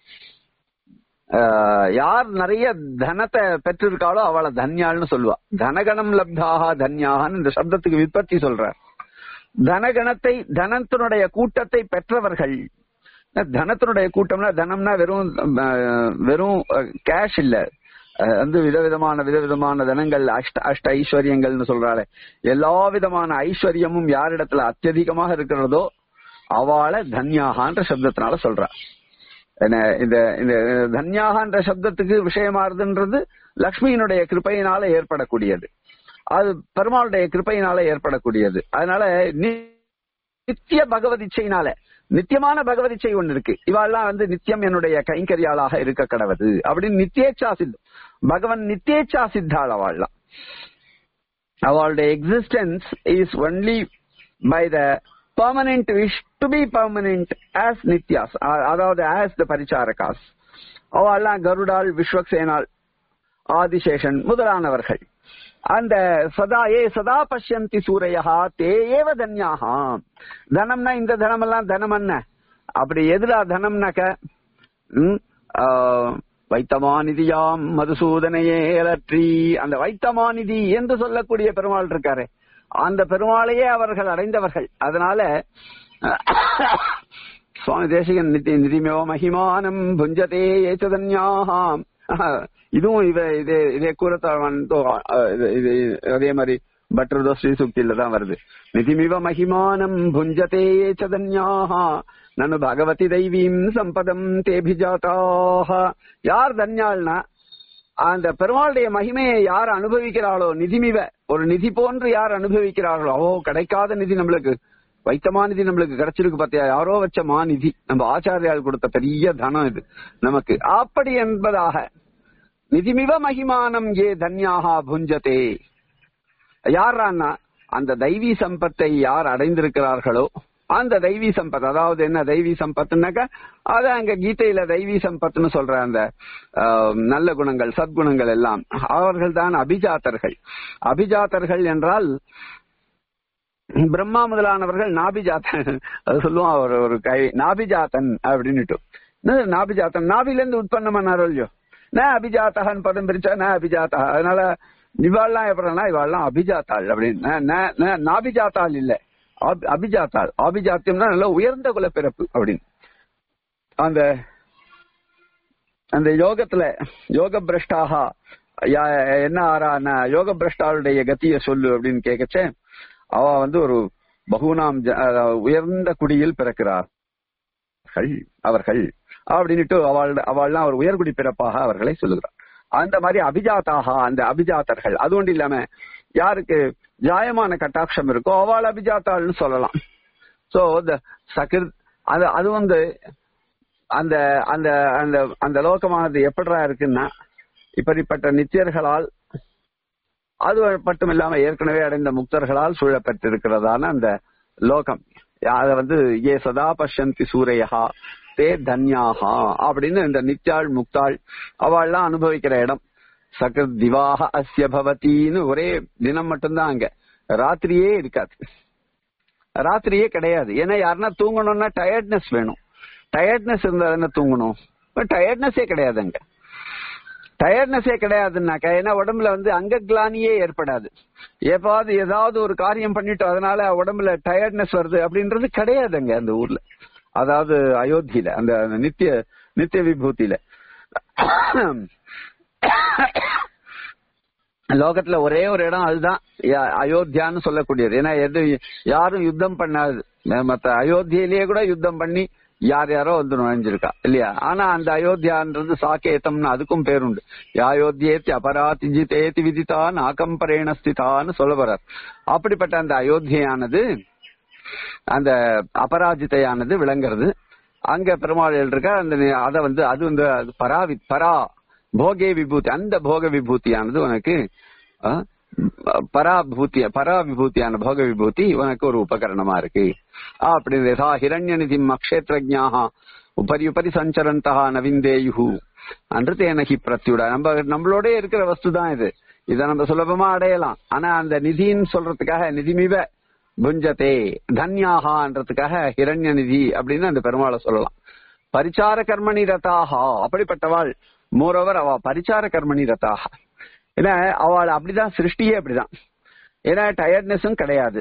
யார் நிறைய தனத்தை பெற்றிருக்காளோ அவளை தன்யாள்னு சொல்லுவா தனகணம் லப்தாக தன்யாகன்னு இந்த சப்தத்துக்கு விற்பத்தி சொல்றார் தனகணத்தை தனத்தினுடைய கூட்டத்தை பெற்றவர்கள் தனத்தினுடைய கூட்டம்னா தனம்னா வெறும் வெறும் கேஷ் இல்ல வந்து விதவிதமான விதவிதமான தனங்கள் அஷ்ட அஷ்ட ஐஸ்வர்யங்கள்னு சொல்றாளே எல்லா விதமான ஐஸ்வர்யமும் யாரிடத்துல அத்தியதிகமாக இருக்கிறதோ அவளை தன்யாகான்ற சப்தத்தினால சொல்றா இந்த இந்த தன்யாகன்ற சப்தத்துக்கு விஷயமாறுதுன்றது லக்ஷ்மியினுடைய கிருப்பையினால ஏற்படக்கூடியது அது பெருமாளுடைய கிருப்பையினால ஏற்படக்கூடியது அதனால நித்திய பகவதிச்சையினால நித்தியமான பகவதிச்சை ஒண்ணு இருக்கு இவாள்லாம் வந்து நித்தியம் என்னுடைய கைங்கரியாளாக இருக்க கடவுது அப்படின்னு நித்தியேச்சா சித்தம் பகவன் நித்தியேச்சா சித்தாள் அவள்லாம் அவளுடைய existence is only by the permanent wish to be permanent as நித்யாஸ் அதாவது ஆஸ் த பரிச்சாரகாஸ் அவெல்லாம் கருடால் விஸ்வக்சேனால் ஆதிசேஷன் முதலானவர்கள் அந்த சதா ஏ சதா பஷ்யந்தி சூரையா தே ஏவ தன்யாகா தனம்னா இந்த தனம் எல்லாம் தனம் என்ன அப்படி எதுடா தனம்னாக்க வைத்தமாநிதியாம் மதுசூதனையே ஏலற்றி அந்த வைத்தமாநிதி என்று சொல்லக்கூடிய பெருமாள் இருக்காரு அந்த பெருமாளையே அவர்கள் அடைந்தவர்கள் அதனால சுவாமி தேசிகன் நிதி நிதிமேவ மகிமானம் புஞ்சதே ஏச்சதன்யாகாம் இதுவும் இவ இதே இதே கூறத்தான் இது அதே மாதிரி பட்டர்தோ ஸ்ரீ சுக்தியில தான் வருது நிதிமிவ மகிமானம் புஞ்சதே ஏச்சதன்யாகா நனு பகவதி தெய்வீம் சம்பதம் தேபிஜாதாக யார் தன்யாள்னா அந்த பெருமாளுடைய மகிமையை யார் அனுபவிக்கிறாளோ நிதிமிவ ஒரு நிதி போன்று யார் அனுபவிக்கிறார்களோ ஓ கிடைக்காத நிதி நம்மளுக்கு வைத்தமா நிதி நம்மளுக்கு கிடைச்சிருக்கு பார்த்தியா யாரோ வச்ச மாநிதி நம்ம ஆச்சாரியால் கொடுத்த பெரிய தனம் இது நமக்கு அப்படி என்பதாக நிதிமிவ மகிமானம் ஏ தன்யாகா புஞ்சதே யாரான்னா அந்த தெய்வீ சம்பத்தை யார் அடைந்திருக்கிறார்களோ அந்த தெய்வீ சம்பத் அதாவது என்ன தெய்வீ சம்பத்துனாக்க அது அங்க கீதையில தெய்வீ சம்பத்னு சொல்ற அந்த நல்ல குணங்கள் சத்குணங்கள் எல்லாம் அவர்கள் தான் அபிஜாத்தர்கள் அபிஜாத்தர்கள் என்றால் பிரம்மா முதலானவர்கள் நாபிஜாத்தன் அது சொல்லுவோம் அவர் ஒரு கை நாபிஜாத்தன் அப்படின்னுட்டு நாபிஜாத்தன் நாபில இருந்து உற்பத்தம் பண்ணாரோ இல்லையோ ந அபிஜாத்தகன் பதம் பிரிச்சா ந அபிஜாத்தா அதனால இவாள்லாம் எப்படின்னா இவாள்லாம் அபிஜாத்தாள் அப்படின்னு ந- ந- நாபிஜாத்தாள் இல்ல அபி- அபிஜாத்தாள் அபிஜாத்தியம்னா நல்ல உயர்ந்த குல பிறப்பு அப்படின்னு அந்த அந்த யோகத்துல யோக பிரஷ்டாக யா- என்ன ஆறான யோக பிரஷ்டாளுடைய கத்திய சொல்லு அப்படின்னு கேட்கச்சே அவ வந்து ஒரு பகுநாம் ஜ- அஹ் உயர்ந்த குடியில் பிறக்கிறார்கள் அவர்கள் அப்படின்னுட்டு அவள் அவள்லாம் ஒரு உயர்குடி பிறப்பாக அவர்களை சொல்லுகிறார் அந்த மாதிரி அபிஜாத்தாக அந்த அபிஜாத்தர்கள் அது ஒன்றும் இல்லாம யாருக்கு ஜாயமான கட்டாட்சம் இருக்கோ அவள் அபிஜாத்தாள்னு சொல்லலாம் சோ இந்த சகிர் அது அது வந்து அந்த அந்த அந்த அந்த லோகமானது எப்படிடா இருக்குன்னா இப்படிப்பட்ட நித்தியர்களால் அது மட்டும் இல்லாம ஏற்கனவே அடைந்த முக்தர்களால் சூழப்பட்டிருக்கிறதான அந்த லோகம் அத வந்து ஏ சதா பஷ்யந்தி சூரையா தே தன்யாகா அப்படின்னு இந்த நித்யாள் முக்தாள் அவள்லாம் அனுபவிக்கிற இடம் சகர் திவாக அஸ்ய பவத்தின்னு ஒரே தினம் மட்டும்தான் அங்க ராத்திரியே இருக்காது ராத்திரியே கிடையாது ஏன்னா யாருன்னா தூங்கணும்னா டயர்ட்னஸ் வேணும் டயர்ட்னஸ் இருந்தா தானே தூங்கணும் டயர்ட்னஸே கிடையாது அங்க டயர்ட்னஸே கிடையாதுன்னாக்கா ஏன்னா உடம்புல வந்து அங்க கிளானியே ஏற்படாது எப்பாவது ஏதாவது ஒரு காரியம் பண்ணிட்டு அதனால உடம்புல டயர்ட்னஸ் வருது அப்படின்றது கிடையாதுங்க அந்த ஊர்ல அதாவது அயோத்தியில அந்த அந்த நித்திய நித்திய விபூதியில லோகத்துல ஒரே ஒரு இடம் அதுதான் ய- அயோத்தியான்னு சொல்லக்கூடியது ஏன்னா எது யாரும் யுத்தம் பண்ணாது மத்த அயோத்தியிலேயே கூட யுத்தம் பண்ணி யார் யாரோ வந்து நுழைஞ்சிருக்கா இல்லையா ஆனா அந்த அயோத்தியான்றது சாக்கேதம்னு அதுக்கும் பேருண்டு யாயோத்தியேத்தி அபராதி ஜிதேதி விதிதா நாகம்பரேண ஸ்திதான்னு சொல்ல போறார் அப்படிப்பட்ட அந்த அயோத்தியானது அந்த அபராஜிதையானது விளங்குறது அங்க பெருமாள் இருக்கா அந்த நி- அத வந்து அது வந்து அது பராவி பரா போகே விபூதி அந்த போக விபூதியானது உனக்கு ஆ, பராபூதி பரா விபூதியான போக விபூதி உனக்கு ஒரு உபகரணமா இருக்கு அப்படி யதா ஹிரண்யநிதி அக்ஷேத்ரஜாக உபரி உபரி சஞ்சரந்தா நவிந்தேயு அன்று தேனகி பிரத்யுடா நம்ம நம்மளோட இருக்கிற வஸ்து தான் இது இதை நம்ம சுலபமா அடையலாம் ஆனா அந்த நிதின்னு சொல்றதுக்காக நிதிமிவ புஞ்சதே தன்யாகான்றதுக்காக ஹிரண்ய நிதி அப்படின்னு அந்த பெருமாளை சொல்லலாம் பரிச்சார கர்மணி ரதாகா அப்படிப்பட்டவாள் மோரோவர் அவ பரிச்சார கர்மணி ரதாகா ஏன்னா அவள் அப்படிதான் சிருஷ்டியே அப்படிதான் ஏன்னா டயர்ட்னஸும் கிடையாது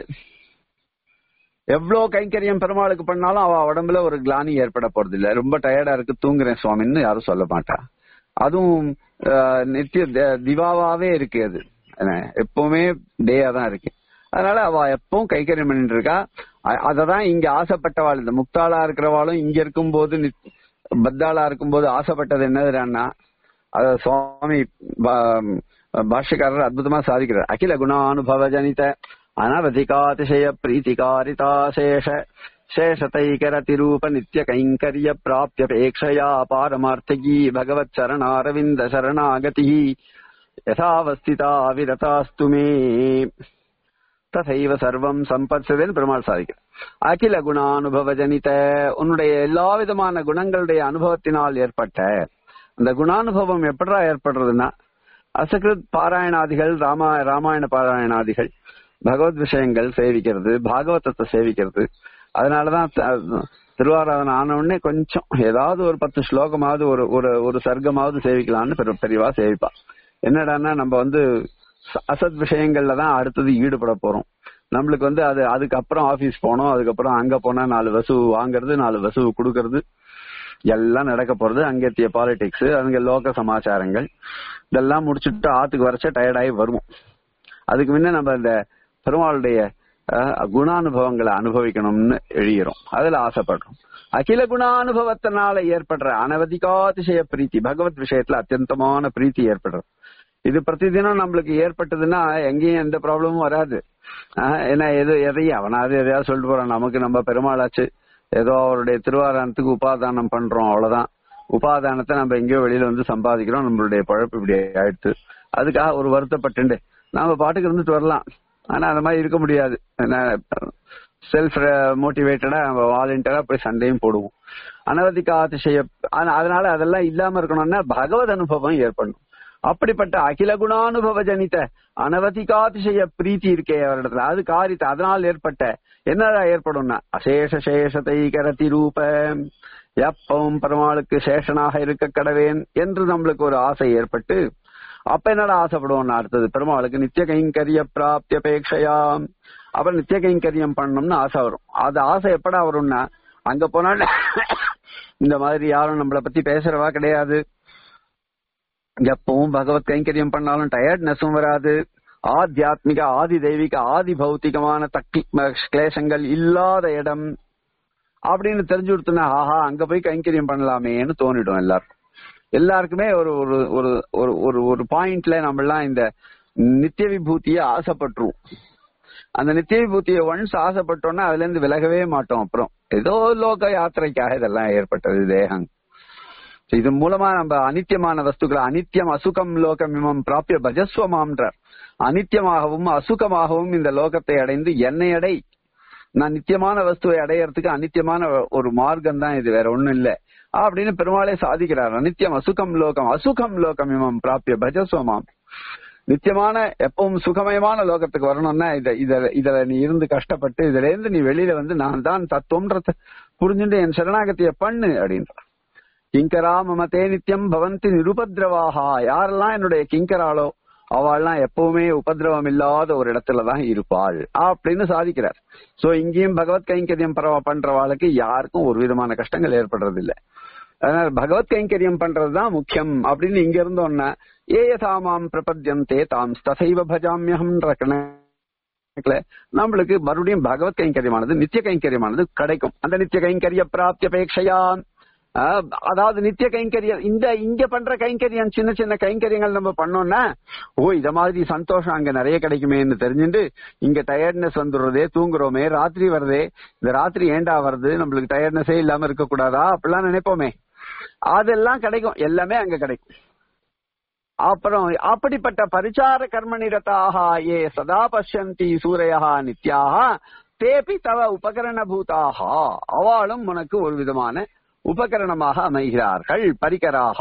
எவ்வளவு கைங்கரியம் பெருமாளுக்கு பண்ணாலும் அவ உடம்புல ஒரு கிளானி ஏற்பட போறது இல்ல ரொம்ப டயர்டா இருக்கு தூங்குறேன் சுவாமின்னு யாரும் சொல்ல மாட்டா அதுவும் ஆஹ், நித்திய த- திவாவாவே இருக்கு அது என்ன, எப்பவுமே டேயா தான் இருக்கு அதனால அவ எப்பவும் கைக்கரியம் பண்ணிட்டு இருக்கா அ- அததான் இங்க ஆசைப்பட்டவாள் இந்த முக்தாளா இருக்கிறவாளும் இங்க இருக்கும்போது நித்- பத்தாளா இருக்கும்போது ஆசைப்பட்டது என்னதுன்னா அத சுவாமி பா- பாஷ்யக்காரர் அற்புதமா சாதிக்கிறார் அகில குணானுபவ ஜனித அனவதிகாதிசய பிரீத்திகாரிதா சேஷ சேஷதைகரதிரூப நித்ய கைங்கரிய பிராப்தியபேக்ஷயா பாரமார்த்திகி பகவத் சரணாரவிந்த சரணாகதி யதாவஸ்திதா விரதாஸ்து மே ததைவ சர்வம் சம்பத்சதேன்னு பெருமாள் சாதிக்கிறார் அகில குணானுபவ ஜனித உன்னுடைய எல்லா விதமான குணங்களுடைய அனுபவத்தினால் ஏற்பட்ட அந்த குணானுபவம் எப்படா ஏற்படுறதுன்னா அசகிருத் பாராயணாதிகள் ராமா ராமாயண பாராயணாதிகள் பகவத் விஷயங்கள் சேவிக்கிறது பாகவதத்தை சேவிக்கிறது அதனாலதான் த- திருவாராதனை ஆன உடனே கொஞ்சம் ஏதாவது ஒரு பத்து ஸ்லோகமாவது ஒரு ஒரு ஒரு சர்க்கமாவது சேவிக்கலாம்னு பெரு- பெரியவா சேவிப்பா என்னடான்னா நம்ம வந்து ச- அசத் விஷயங்கள்ல தான் அடுத்தது ஈடுபட போறோம் நம்மளுக்கு வந்து அது அதுக்கப்புறம் ஆபீஸ் போனோம் அதுக்கப்புறம் அங்க போனா நாலு வசு வாங்குறது நாலு வசு கொடுக்கறது எல்லாம் நடக்க போறது அங்கத்திய பாலிடிக்ஸ் அங்க லோக சமாச்சாரங்கள் இதெல்லாம் முடிச்சுட்டு ஆத்துக்கு வரைச்ச டயர்டாகி வருவோம் அதுக்கு முன்ன நம்ம இந்த பெருமாளுடைய அஹ், குணானுபவங்களை அனுபவிக்கணும்னு எழுகிறோம் அதுல ஆசைப்படுறோம் அகில குணானுபவத்தினால ஏற்படுற அனவதிகாதிசய பிரீத்தி பகவத் விஷயத்துல அத்தியந்தமான பிரீத்தி ஏற்படுறது இது பிரதிதினம் நம்மளுக்கு ஏற்பட்டதுன்னா எங்கேயும் எந்த ப்ராப்ளமும் வராது ஆஹ், ஏன்னா எது எதையும் அவனாவது எதையாவது சொல்லிட்டு போறான் நமக்கு நம்ம பெருமாளாச்சு ஏதோ அவருடைய திருவாரணத்துக்கு உபாதானம் பண்றோம் அவ்வளவுதான் உபாதானத்தை நம்ம எங்கேயோ வெளியில வந்து சம்பாதிக்கிறோம் நம்மளுடைய பழப்பு இப்படி ஆயிடுத்து அதுக்காக ஒரு வருத்தப்பட்டு நாம பாட்டுக்கு இருந்துட்டு வரலாம் ஆனா அந்த மாதிரி இருக்க முடியாது செல்ஃப் மோட்டிவேட்டடா நம்ம வாலண்டியரா போய் சண்டையும் போடுவோம் அனவதிக அதிசய ஆனா அதனால அதெல்லாம் இல்லாம இருக்கணும்னா பகவத் அனுபவம் ஏற்படணும் அப்படிப்பட்ட அகில குணானுபவ ஜனித அனவதிகாதிசய பிரீத்தி இருக்கே அவரிடத்துல அது காரித்த அதனால் ஏற்பட்ட என்னடா ஏற்படும்னா அசேஷ சேஷத்தை கரதி ரூப எப்பவும் பெருமாளுக்கு சேஷனாக இருக்க கடவேன் என்று நம்மளுக்கு ஒரு ஆசை ஏற்பட்டு
அப்ப என்னடா ஆசைப்படுவோம் அடுத்தது பெருமாளுக்கு நித்திய கைங்கரிய பிராப்தி அபேட்சையாம் அப்புறம் நித்திய கைங்கரியம் பண்ணணும்னு ஆசை வரும் அது ஆசை எப்படா வரும்னா அங்க போனால் இந்த மாதிரி யாரும் நம்மளை பத்தி பேசுறவா கிடையாது எப்பவும் பகவத் கைங்கரியம் பண்ணாலும் டயர்ட்னஸும் வராது ஆத்தியாத்மிக ஆதி தெய்வீக ஆதி பௌத்திகமான தக்கி கிளேசங்கள் இல்லாத இடம் அப்படின்னு தெரிஞ்சு கொடுத்தனா ஆஹா அங்க போய் கைங்கரியம் பண்ணலாமேன்னு தோணிடும் எல்லாருக்கும் எல்லாருக்குமே ஒரு ஒரு ஒரு ஒரு ஒரு ஒரு பாயிண்ட்ல நம்மளாம் இந்த நித்திய விபூதியை ஆசைப்பட்டுருவோம் அந்த நித்திய விபூதியை ஒன்ஸ் ஆசைப்பட்டோம்னா அதுல இருந்து விலகவே மாட்டோம் அப்புறம் ஏதோ லோக யாத்திரைக்காக இதெல்லாம் ஏற்பட்டது தேகம் இது மூலமா நம்ம அனித்தியமான வஸ்துக்களை அனித்தியம் அசுகம் லோகம் இமம் பிராப்பிய பஜஸ்வமாம்ன்றார் அனித்தியமாகவும் அசுகமாகவும் இந்த லோகத்தை அடைந்து என்னை அடை நான் நித்தியமான வஸ்துவை அடையறதுக்கு அனித்தியமான ஒரு மார்க்கம் தான் இது வேற ஒண்ணும் இல்ல அப்படின்னு பெருமாளே சாதிக்கிறார் அனித்தியம் அசுகம் லோகம் அசுகம் லோகம் இமம் பிராப்பிய பஜஸ்வமாம் நித்தியமான எப்பவும் சுகமயமான லோகத்துக்கு வரணும்னா இத இத இதுல நீ இருந்து கஷ்டப்பட்டு இதுல இருந்து நீ வெளியில வந்து நான் தான் தத்துவம்ன்றத புரிஞ்சுட்டு என் சரணாகத்திய பண்ணு அப்படின்ற கிங்கரா மமதே நித்தியம் பவந்தி நிருபத்ரவாகா யாரெல்லாம் என்னுடைய கிங்கராளோ அவள்லாம் எப்பவுமே உபதிரவம் இல்லாத ஒரு இடத்துலதான் இருப்பாள் அப்படின்னு சாதிக்கிறார் சோ இங்கேயும் பகவத் கைங்கரியம் பரவ பண்றவாளுக்கு யாருக்கும் ஒரு விதமான கஷ்டங்கள் ஏற்படுறது இல்ல அதனால பகவத் கைங்கரியம் பண்றதுதான் முக்கியம் அப்படின்னு இங்க இருந்தோம்னா ஏயதாமாம் பிரபத்யந்தே தாம் தசைவ பஜாமியகம்ன்ற கணக்குல நம்மளுக்கு மறுபடியும் பகவத் கைங்கரியமானது நித்திய கைங்கரியமானது கிடைக்கும் அந்த நித்திய கைங்கரிய பிராப்திய அபேட்சையா அதாவது நித்திய கைங்கரியம் இந்த இங்க பண்ற கைங்கரியம் சின்ன சின்ன கைங்கரியங்கள் நம்ம பண்ணோம்னா ஓ இத மாதிரி சந்தோஷம் அங்க நிறைய கிடைக்குமேன்னு தெரிஞ்சுட்டு இங்க டயர்ட்னஸ் வந்துடுறதே தூங்குறோமே ராத்திரி வருதே இந்த ராத்திரி ஏண்டா வருது நம்மளுக்கு டயர்ட்னஸே இல்லாம இருக்க கூடாதா அப்படிலாம் நினைப்போமே அதெல்லாம் கிடைக்கும் எல்லாமே அங்க கிடைக்கும் அப்புறம் அப்படிப்பட்ட பரிச்சார கர்மநிரதாக ஏ சதா பஷ்யந்தி சூரையா நித்யாக தேபி தவ உபகரண பூதாக அவளும் உனக்கு ஒரு விதமான உபகரணமாக அமைகிறார்கள் பரிகராக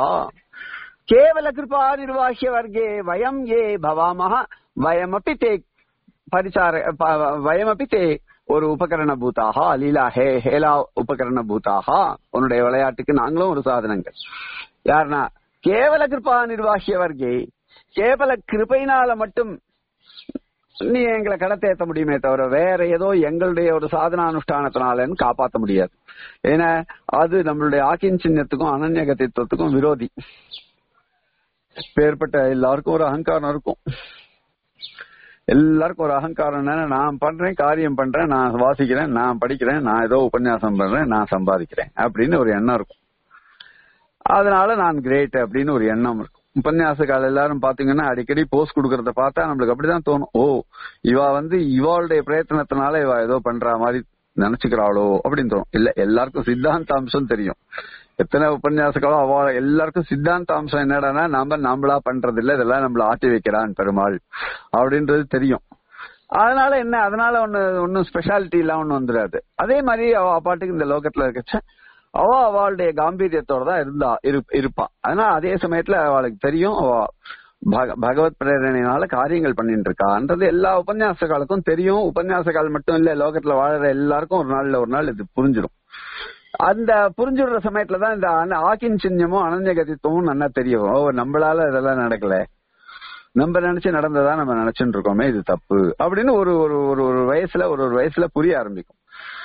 கேவல கிருபா நிர்வாகிய வர்க்கே வயம் ஏ பவாமக வயமப்பி தே பரிசார வயமப்பி தே ஒரு உபகரண பூத்தாக லீலா ஹே ஹேலா உபகரண பூத்தாக உன்னுடைய விளையாட்டுக்கு நாங்களும் ஒரு சாதனங்கள் யாருன்னா கேவல கிருபா நிர்வாகிய வர்க்கே கேவல கிருபையினால மட்டும் நீ எங்களை கடத்தேத்த முடியுமே தவிர வேற ஏதோ எங்களுடைய ஒரு சாதனானுஷ்டானத்தினாலன்னு காப்பாத்த முடியாது ஏன்னா அது நம்மளுடைய ஆக்கின் சின்னத்துக்கும் அனன்யகத்தித்துவத்துக்கும் விரோதி பேர்பட்ட எல்லாருக்கும் ஒரு அகங்காரம் இருக்கும் எல்லாருக்கும் ஒரு அகங்காரம் என்னன்னா நான் பண்றேன் காரியம் பண்றேன் நான் வாசிக்கிறேன் நான் படிக்கிறேன் நான் ஏதோ உபன்யாசம் பண்றேன் நான் சம்பாதிக்கிறேன் அப்படின்னு ஒரு எண்ணம் இருக்கும் அதனால நான் கிரேட் அப்படின்னு ஒரு எண்ணம் இருக்கும் உபன்யாசக்கால் எல்லாரும் பாத்தீங்கன்னா அடிக்கடி போஸ்ட் கொடுக்கறத பார்த்தா நம்மளுக்கு அப்படிதான் தோணும் ஓ இவா வந்து இவாளுடைய பிரயத்தனத்தினால இவா ஏதோ பண்ற மாதிரி நினைச்சுக்கிறாளோ அப்படின்னு தோணும் இல்ல எல்லாருக்கும் சித்தாந்த அம்சம் தெரியும் எத்தனை உபன்யாசங்களோ அவ எல்லாருக்கும் சித்தாந்த அம்சம் என்னடானா நாம நாமளா பண்றது இல்ல இதெல்லாம் நம்மள ஆட்டி வைக்கிறான் பெருமாள் அப்படின்றது தெரியும் அதனால என்ன அதனால ஒண்ணு ஒன்னும் ஸ்பெஷாலிட்டி எல்லாம் ஒண்ணு வந்துடாது அதே மாதிரி அவ பாட்டுக்கு இந்த லோகத்துல இருக்கச்ச அவ அவளுடைய காம்பீரியத்தோட தான் இருந்தா இருப்பா அதனால அதே சமயத்துல அவளுக்கு தெரியும் அவ பகவத் பிரேரணையினால காரியங்கள் பண்ணிட்டு இருக்கான்றது எல்லா உபன்யாசகாலுக்கும் தெரியும் உபன்யாசகால் மட்டும் இல்ல லோகத்துல வாழற எல்லாருக்கும் ஒரு நாள்ல ஒரு நாள் இது புரிஞ்சிடும் அந்த புரிஞ்சுடுற சமயத்துலதான் இந்த ஆக்கின் சின்னமும் அனன்யகதித்துவமும் நல்லா தெரியும் ஓ நம்மளால இதெல்லாம் நடக்கல நம்ம நினைச்சு நடந்ததா நம்ம நினைச்சுட்டு இருக்கோமே இது தப்பு அப்படின்னு ஒரு ஒரு ஒரு ஒரு வயசுல ஒரு ஒரு வயசுல புரிய ஆரம்பிக்கும்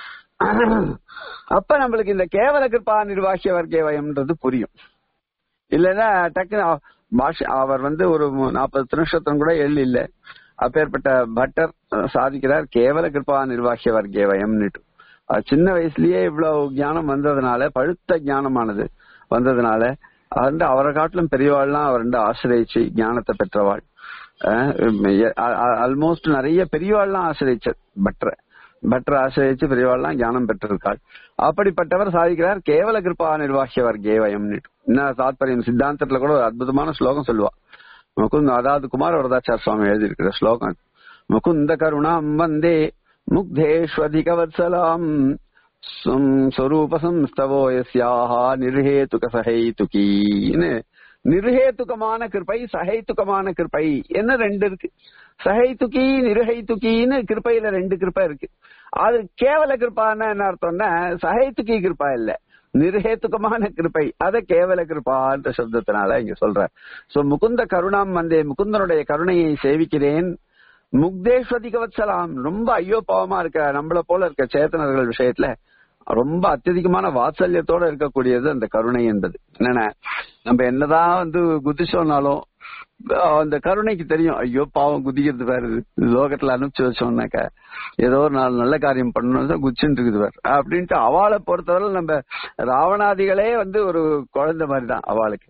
அப்ப நம்மளுக்கு இந்த கேவல கிருப்பா நிர்வாகிய வர்க்கே வயம்ன்றது புரியும் இல்லைன்னா டக்குன்னு பாஷ அவர் வந்து ஒரு நாற்பது நிமிஷத்தும் கூட எள் இல்ல அப்பேற்பட்ட பட்டர் சாதிக்கிறார் கேவல கிருப்பா நிர்வாகிய வர்க்கே வயம்னுட்டு சின்ன வயசுலயே இவ்வளவு ஞானம் வந்ததுனால பழுத்த ஞானமானது வந்ததுனால வந்து அவரை காட்டிலும் பெரியவாள்லாம் அவர் வந்து ஆசிரியச்சு ஞானத்தை பெற்றவாள் ஆல்மோஸ்ட் நிறைய பெரியவாள்லாம் ஆசிரியச்ச பற்ற பற்ற ஆசிரியச்சு பெரியவாள்லாம் ஞானம் பெற்றிருக்காள் அப்படிப்பட்டவர் சாதிக்கிறார் கேவல கிருப்பா நிர்வாகிய வர்க்கே வயம் என்ன தாத்பரியம் சித்தாந்தத்துல கூட ஒரு அற்புதமான ஸ்லோகம் சொல்லுவா முகுந்த் அதாவது குமார வரதாச்சார சுவாமி எழுதியிருக்கிற ஸ்லோகம் முகுந்த கருணாம் வந்தே முக்தேஷ்வதிகவத்சலாம் ஸ்வரூப சம்ஸ்தவோ யஸ்யாக நிர்ஹேதுக சஹைதுகீன்னு நிர்ஹேதுகமான கிருப்பை சஹைத்துகமான கிருப்பை என்ன ரெண்டு இருக்கு சஹைத்துகி நிர்ஹைத்துகின்னு கிருப்பையில ரெண்டு கிருப்பை இருக்கு அது கேவல கிருப்பான்னு என்ன அர்த்தம்னா சஹைத்துகி கிருப்பா இல்ல நிர்ஹேத்துக்கமான கிருப்பை அத கேவல கிருபான்ற சப்தத்தினால இங்க சொல்ற சோ முகுந்த கருணாம் வந்தே முகுந்தனுடைய கருணையை சேவிக்கிறேன் முக்தேஸ்வதிகவத்சலாம் ரொம்ப ஐயோ பாவமா இருக்க நம்மள போல இருக்க சேத்தனர்கள் விஷயத்துல ரொம்ப அत्यதிகமான வாத்சல்யத்தோட இருக்கக்கூடியது அந்த கருணை என்பது என்னன்னா நம்ம என்னதான் வந்து குதிச்சோம்னாலும் அந்த கருணைக்கு தெரியும் ஐயோ பாவம் குதிக்கிறது வேற லோகத்துல அனுப்பிச்சு வச்சோம்னாக்க ஏதோ ஒரு நாலு நல்ல காரியம் பண்ணணும் குச்சின்னு இருக்குது வேற அப்படின்ட்டு அவளை பொறுத்தவரை நம்ம ராவணாதிகளே வந்து ஒரு குழந்தை மாதிரி தான் அவளுக்கு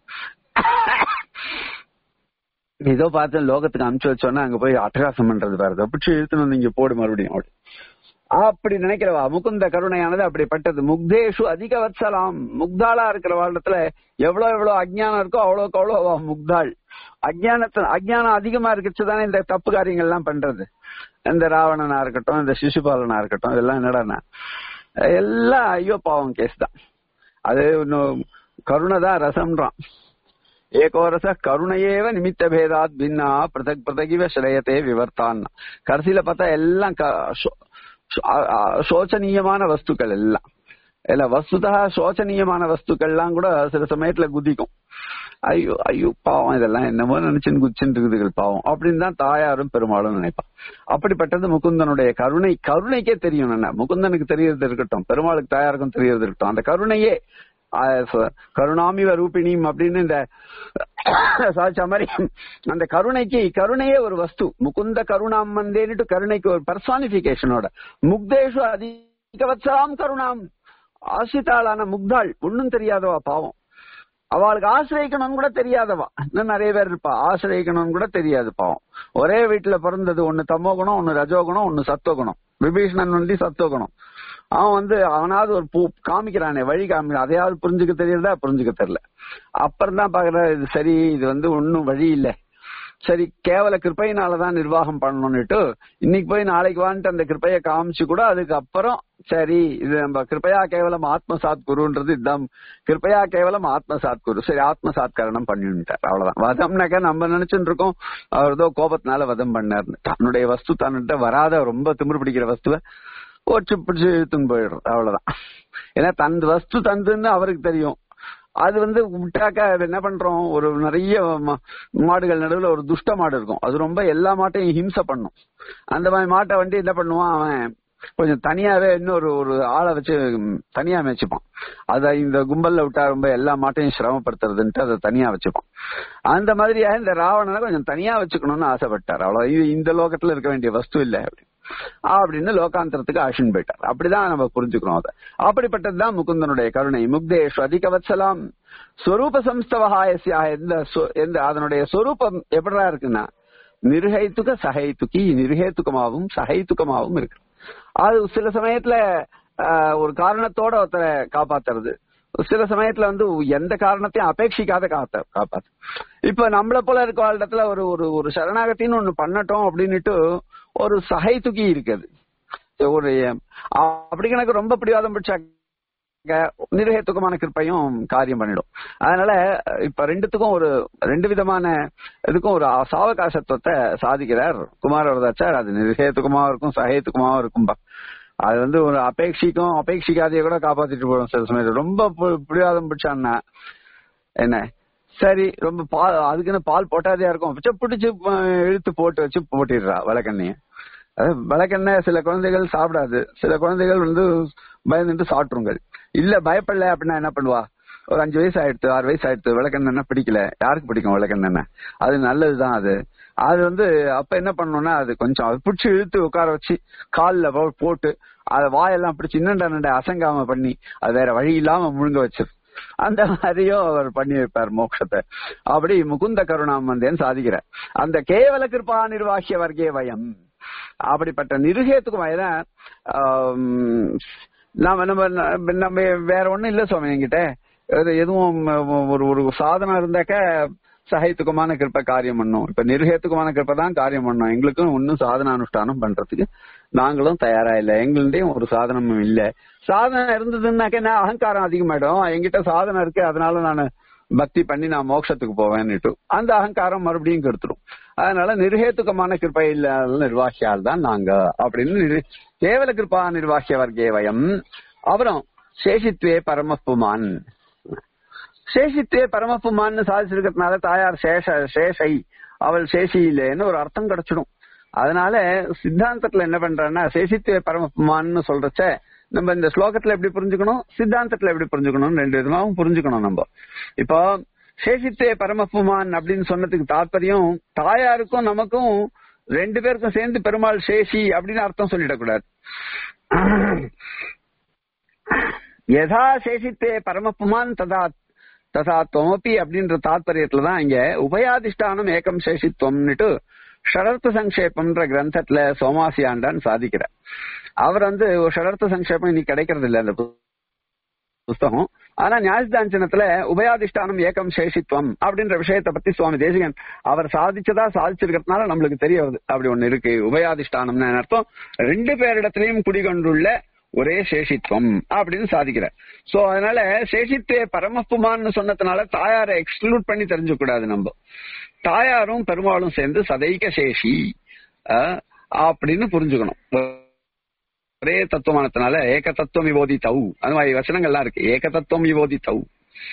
ஏதோ பார்த்து லோகத்துக்கு அனுப்பிச்சு வச்சோன்னா அங்க போய் அட்டகாசம் பண்றது வேற பிடிச்சி இழுத்துன்னு வந்து இங்க போடு மறுபடியும் அப்படி அப்படி நினைக்கிறவா முகுந்த கருணையானது அப்படிப்பட்டது முக்தேஷு அதிக வத்சலாம் முக்தாளா இருக்கிற வாழ்டத்துல எவ்வளவு எவ்வளவு அஜ்ஞானம் இருக்கோ அவ்வளவுக்கு அவ்வளவு அவ முக்தாள் அஜ்ஞானத்தை அஜ்ஞானம் அதிகமா இருக்குச்சுதானே இந்த தப்பு காரியங்கள் எல்லாம் பண்றது இந்த ராவணனா இருக்கட்டும் இந்த சிசுபாலனா இருக்கட்டும் இதெல்லாம் என்னடானா எல்லாம் ஐயோ பாவம் கேஸ் தான் அது இன்னும் கருணை தான் ரசம்ன்றான் ஏகோரச கருணையேவ நிமித்த பேதாத் பின்னா பிரதக் பிரதகிவ ஸ்ரேயத்தே விவர்த்தான் கடைசியில பார்த்தா எல்லாம் க- சோ- சோ- அ- அ- சோச்சனீயமான வஸ்துக்கள் எல்லாம் இல்ல வஸ்துதா சோச்சனீயமான வஸ்துக்கள்லாம் கூட சில சமயத்துல குதிக்கும் ஐயோ ஐயோ பாவம் இதெல்லாம் என்னமோ நினைச்சுன்னு குச்சின்னு இருக்குதுகள் பாவம் அப்படின்னு தான் தாயாரும் பெருமாளும் நினைப்பான் அப்படிப்பட்டது முகுந்தனுடைய கருணை கருணைக்கே தெரியும் என்ன முகுந்தனுக்கு தெரியறது இருக்கட்டும் பெருமாளுக்கு தாயாருக்கும் தெரியறது இருக்கட்டும் அந்த கருணையே ஆஹ் ச- கருணாமிவ ரூபிணியும் அப்படின்னு இந்த சாதிச்ச மாதிரி அந்த கருணைக்கு கருணையே ஒரு வஸ்து முகுந்த கருணாம் வந்தேன்னுட்டு கருணைக்கு ஒரு பர்சானிபிகேஷனோட முக்தேஷு அதிகவத்சலாம் கருணாம் ஆசித்தாளான முக்தாள் ஒன்னும் தெரியாதவா பாவம் அவளுக்கு ஆசிரியக்கணும்னு கூட தெரியாதவா இன்னும் நிறைய பேர் இருப்பா ஆசிரியக்கணும்னு கூட தெரியாது பாவம் ஒரே வீட்டுல பிறந்தது ஒன்னு தமோகுணம் ஒன்னு ரஜோகுணம் ஒன்னு சத்துவகுணம் விபீஷணன் வந்து சத்துவகுணம் அவன் வந்து அவனாவது ஒரு பூ காமிக்கிறானே வழி காமிக்கிறான் அதையாவது புரிஞ்சுக்க தெரியறதா புரிஞ்சுக்க தெரியல அப்புறம் தான் பாக்குற இது சரி இது வந்து ஒன்னும் வழி இல்ல சரி கேவல கிருப்பையினாலதான் நிர்வாகம் பண்ணணும்னுட்டு இன்னைக்கு போய் நாளைக்கு வான்ட்டு அந்த கிருப்பையை காமிச்சு கூட அதுக்கப்புறம் சரி இது நம்ம கிருப்பையா கேவலம் ஆத்மசாத் குருன்றது இதுதான் கிருப்பையா கேவலம் ஆத்மசாத் குரு சரி ஆத்மசாத் கரணம் பண்ணிட்டார் அவ்வளவுதான் வதம்னாக்க நம்ம நினைச்சுட்டு இருக்கோம் அவர் ஏதோ கோபத்தினால வதம் பண்ணாருன்னு தன்னுடைய வஸ்து தன்னிட்ட வராத ரொம்ப திமிரு பிடிக்கிற வஸ்துவை ஒச்சு பிடிச்சு இழுத்துன்னு போயிடுறது அவ்வளவுதான் ஏன்னா தன் வஸ்து தந்துன்னு அவருக்கு தெரியும் அது வந்து விட்டாக்கா அது என்ன பண்றோம் ஒரு நிறைய ம- மாடுகள் நடுவுல ஒரு துஷ்ட மாடு இருக்கும் அது ரொம்ப எல்லா மாட்டையும் ஹிம்சை பண்ணும் அந்த மாதிரி மாட்டை வந்து என்ன பண்ணுவான் அவன் கொஞ்சம் தனியாவே இன்னொரு ஒரு ஆளை வச்சு ம், தனியா மேய்ச்சிப்பான் அத இந்த கும்பல்ல விட்டா ரொம்ப எல்லா மாட்டையும் சிரமப்படுத்துறதுன்ட்டு அதை தனியா வச்சுப்பான் அந்த மாதிரியா இந்த ராவணனை கொஞ்சம் தனியா வச்சுக்கணும்னு ஆசைப்பட்டார் அவ்வளவு இது இந்த லோகத்துல இருக்க வேண்டிய வஸ்து இல்ல அப்படி அப்படின்னு லோகாந்தரத்துக்கு அழிச்சுன்னு போயிட்டார் அப்படிதான் நம்ம புரிஞ்சுக்கிறோம் அதை அப்படிப்பட்டதுதான் முகுந்தனுடைய கருணை முக்தேஷ் அதிகவத்சலாம் ஸ்வரூப சம்ஸ்தவஹாயசியா எந்த சொ- எந்த அதனுடைய சொரூபம் எப்படிதான் இருக்குன்னா நிர்ஹேத்துக சஹைத்துகி நிர்ஹேத்துகமாவும் சஹைத்துகமாவும் இருக்கு அது சில சமயத்துல ஆஹ், ஒரு காரணத்தோட ஒருத்தரை காப்பாத்துறது சில சமயத்துல வந்து எந்த காரணத்தையும் அபேட்சிக்காத காத்த காப்பாத்து இப்ப நம்மள போல இருக்க இடத்துல ஒரு ஒரு ஒரு சரணாகத்தின்னு ஒண்ணு பண்ணட்டும் அப்படின்னுட்டு ஒரு சகைத்துகி இருக்குது ஒரு அ- அப்படி எனக்கு ரொம்ப பிடிவாதம் பிடிச்சா நிர்ஹேத்துக்கமான கிருப்பையும் காரியம் பண்ணிடும் அதனால இப்ப ரெண்டுத்துக்கும் ஒரு ரெண்டு விதமான இதுக்கும் ஒரு சாவகாசத்துவத்தை சாதிக்கிறார் குமாரவரதாச்சார் அது நிர்ஹேத்துக்குமாவும் இருக்கும் சகேத்துக்குமாவும் இருக்கும்பா அது வந்து ஒரு அபேட்சிக்கும் அபேட்சிக்காதைய கூட காப்பாத்திட்டு போயிடும் சில சமயத்துல ரொம்ப பு- பிடிவாதம் பிடிச்சான்னா என்ன சரி ரொம்ப பால் அதுக்குன்னு பால் போட்டாதே இருக்கும் பிச்சை பிடிச்சு அஹ், இழுத்து போட்டு வச்சு போட்டிடுறா விளக்கெண்ணைய அது விளக்கெண்ணெய் சில குழந்தைகள் சாப்பிடாது சில குழந்தைகள் வந்து பயந்துட்டு சாப்பிட்டுருங்கள் இல்ல பயப்படல அப்படின்னா என்ன பண்ணுவா ஒரு அஞ்சு வயசு ஆயிடுத்து ஆறு வயசு ஆயிடுத்து விளக்கெண்ணெய் பிடிக்கல யாருக்கு பிடிக்கும் விளக்கெண்ணெய் அது நல்லதுதான் அது அது வந்து அப்ப என்ன பண்ணணும்னா அது கொஞ்சம் அது பிடிச்சி இழுத்து உட்கார வச்சு கால்ல போ- போட்டு அதை வாயெல்லாம் பிடிச்சி இன்னண்டா நண்டை அசங்காம பண்ணி அது வேற வழி இல்லாம முழுங்க வச்சிரு அந்த மாதிரியும் அவர் பண்ணி வைப்பார் மோட்சத்தை அப்படி முகுந்த கருணாம் வந்தேன்னு சாதிக்கிறார் அந்த கேவல கிருபா நிர்வாகிய வர்க்கே வயம் அப்படிப்பட்ட நிருகேத்துக்கும் ஏன்னா ஆம், நாம நம்ம நம்ம வேற ஒண்ணும் இல்ல சுவாமி என்கிட்ட அது எதுவும் ஒரு ஒரு சாதனம் இருந்தாக்க சஹித்துக்குமான கிருப்பை காரியம் பண்ணும் இப்ப நிருகேத்துக்குமான கிருப்பை தான் காரியம் பண்ணும் எங்களுக்கும் ஒன்னும் சாதன அனுஷ்டானம் பண்றதுக்கு நாங்களும் தயாரா இல்ல எங்கள்டையும் ஒரு சாதனமும் இல்ல சாதனம் இருந்ததுன்னாக்க என்ன அகங்காரம் அதிகமாயிடும் என்கிட்ட சாதனம் இருக்கு அதனால நான் பக்தி பண்ணி நான் மோட்சத்துக்கு போவேன்னுட்டு அந்த அகங்காரம் மறுபடியும் கெடுத்துடும் அதனால நிர்ஹேத்துக்கமான கிருப்பை இல்லாத நிர்வாகியால் தான் நாங்க அப்படின்னு நிரு- கேவல கிருப்பா நிர்வாகிய வர்க்கே வயம் அப்புறம் சேஷித்வே பரமப்புமான் சேஷித்வே பரமப்புமான்னு சாதிச்சிருக்கிறதுனால தாயார் சேஷ சேஷை அவள் சேஷியிலேன்னு ஒரு அர்த்தம் கிடைச்சிடும் அதனால சித்தாந்தத்துல என்ன பண்றான்னா சேஷித்வே பரமப்புமான்னு சொல்றச்ச நம்ம இந்த ஸ்லோகத்துல எப்படி புரிஞ்சுக்கணும் சித்தாந்தத்துல எப்படி புரிஞ்சுக்கணும் ரெண்டு விதமாவும் புரிஞ்சுக்கணும் நம்ம இப்போ சேஷித்தே பரமப்புமான் அப்படின்னு சொன்னதுக்கு தாற்பயம் தாயாருக்கும் நமக்கும் ரெண்டு பேருக்கும் சேர்ந்து பெருமாள் சேஷி அப்படின்னு அர்த்தம் சொல்லிடக்கூடாது யதா சேஷித்தே பரமப்புமான் ததா ததா தொமப்பி அப்படின்ற தாற்பயத்துலதான் இங்க உபயாதிஷ்டானம் ஏகம் சேஷித்துவம்னுட்டு ஷரர்த்த சங்கேபம்ன்ற கிரந்தத்துல சோமாசியாண்டான் சாதிக்கிறார் அவர் வந்து ஒரு ஷரர்த்த சங்கேபம் இன்னைக்கு கிடைக்கிறது இல்ல அந்த புஸ்தகம் ஆனா நியாயதாஞ்சனத்துல உபயாதிஷ்டானம் ஏகம் சேஷித்வம் அப்படின்ற விஷயத்தை பத்தி சுவாமி தேசிகன் அவர் சாதிச்சதா சாதிச்சிருக்கிறதுனால நம்மளுக்கு தெரிய வருது அப்படி ஒண்ணு இருக்கு உபயாதிஷ்டானம்னு அர்த்தம் ரெண்டு பேரிடத்திலையும் குடிகொண்டுள்ள ஒரே சேஷித்வம் அப்படின்னு சாதிக்கிறார் சோ அதனால சேஷித்தே பரமப்புமான்னு சொன்னதுனால தாயாரை எக்ஸ்க்ளூட் பண்ணி தெரிஞ்ச கூடாது நம்ம தாயாரும் பெருமாளும் சேர்ந்து சதைக சேஷி அப்படின்னு புரிஞ்சுக்கணும் ஒரே தத்துவமானதுனால ஏக தத்துவம் விவோதி தவு அந்த மாதிரி வசனங்கள்லாம் இருக்கு ஏக தத்துவம் விவோதி தவு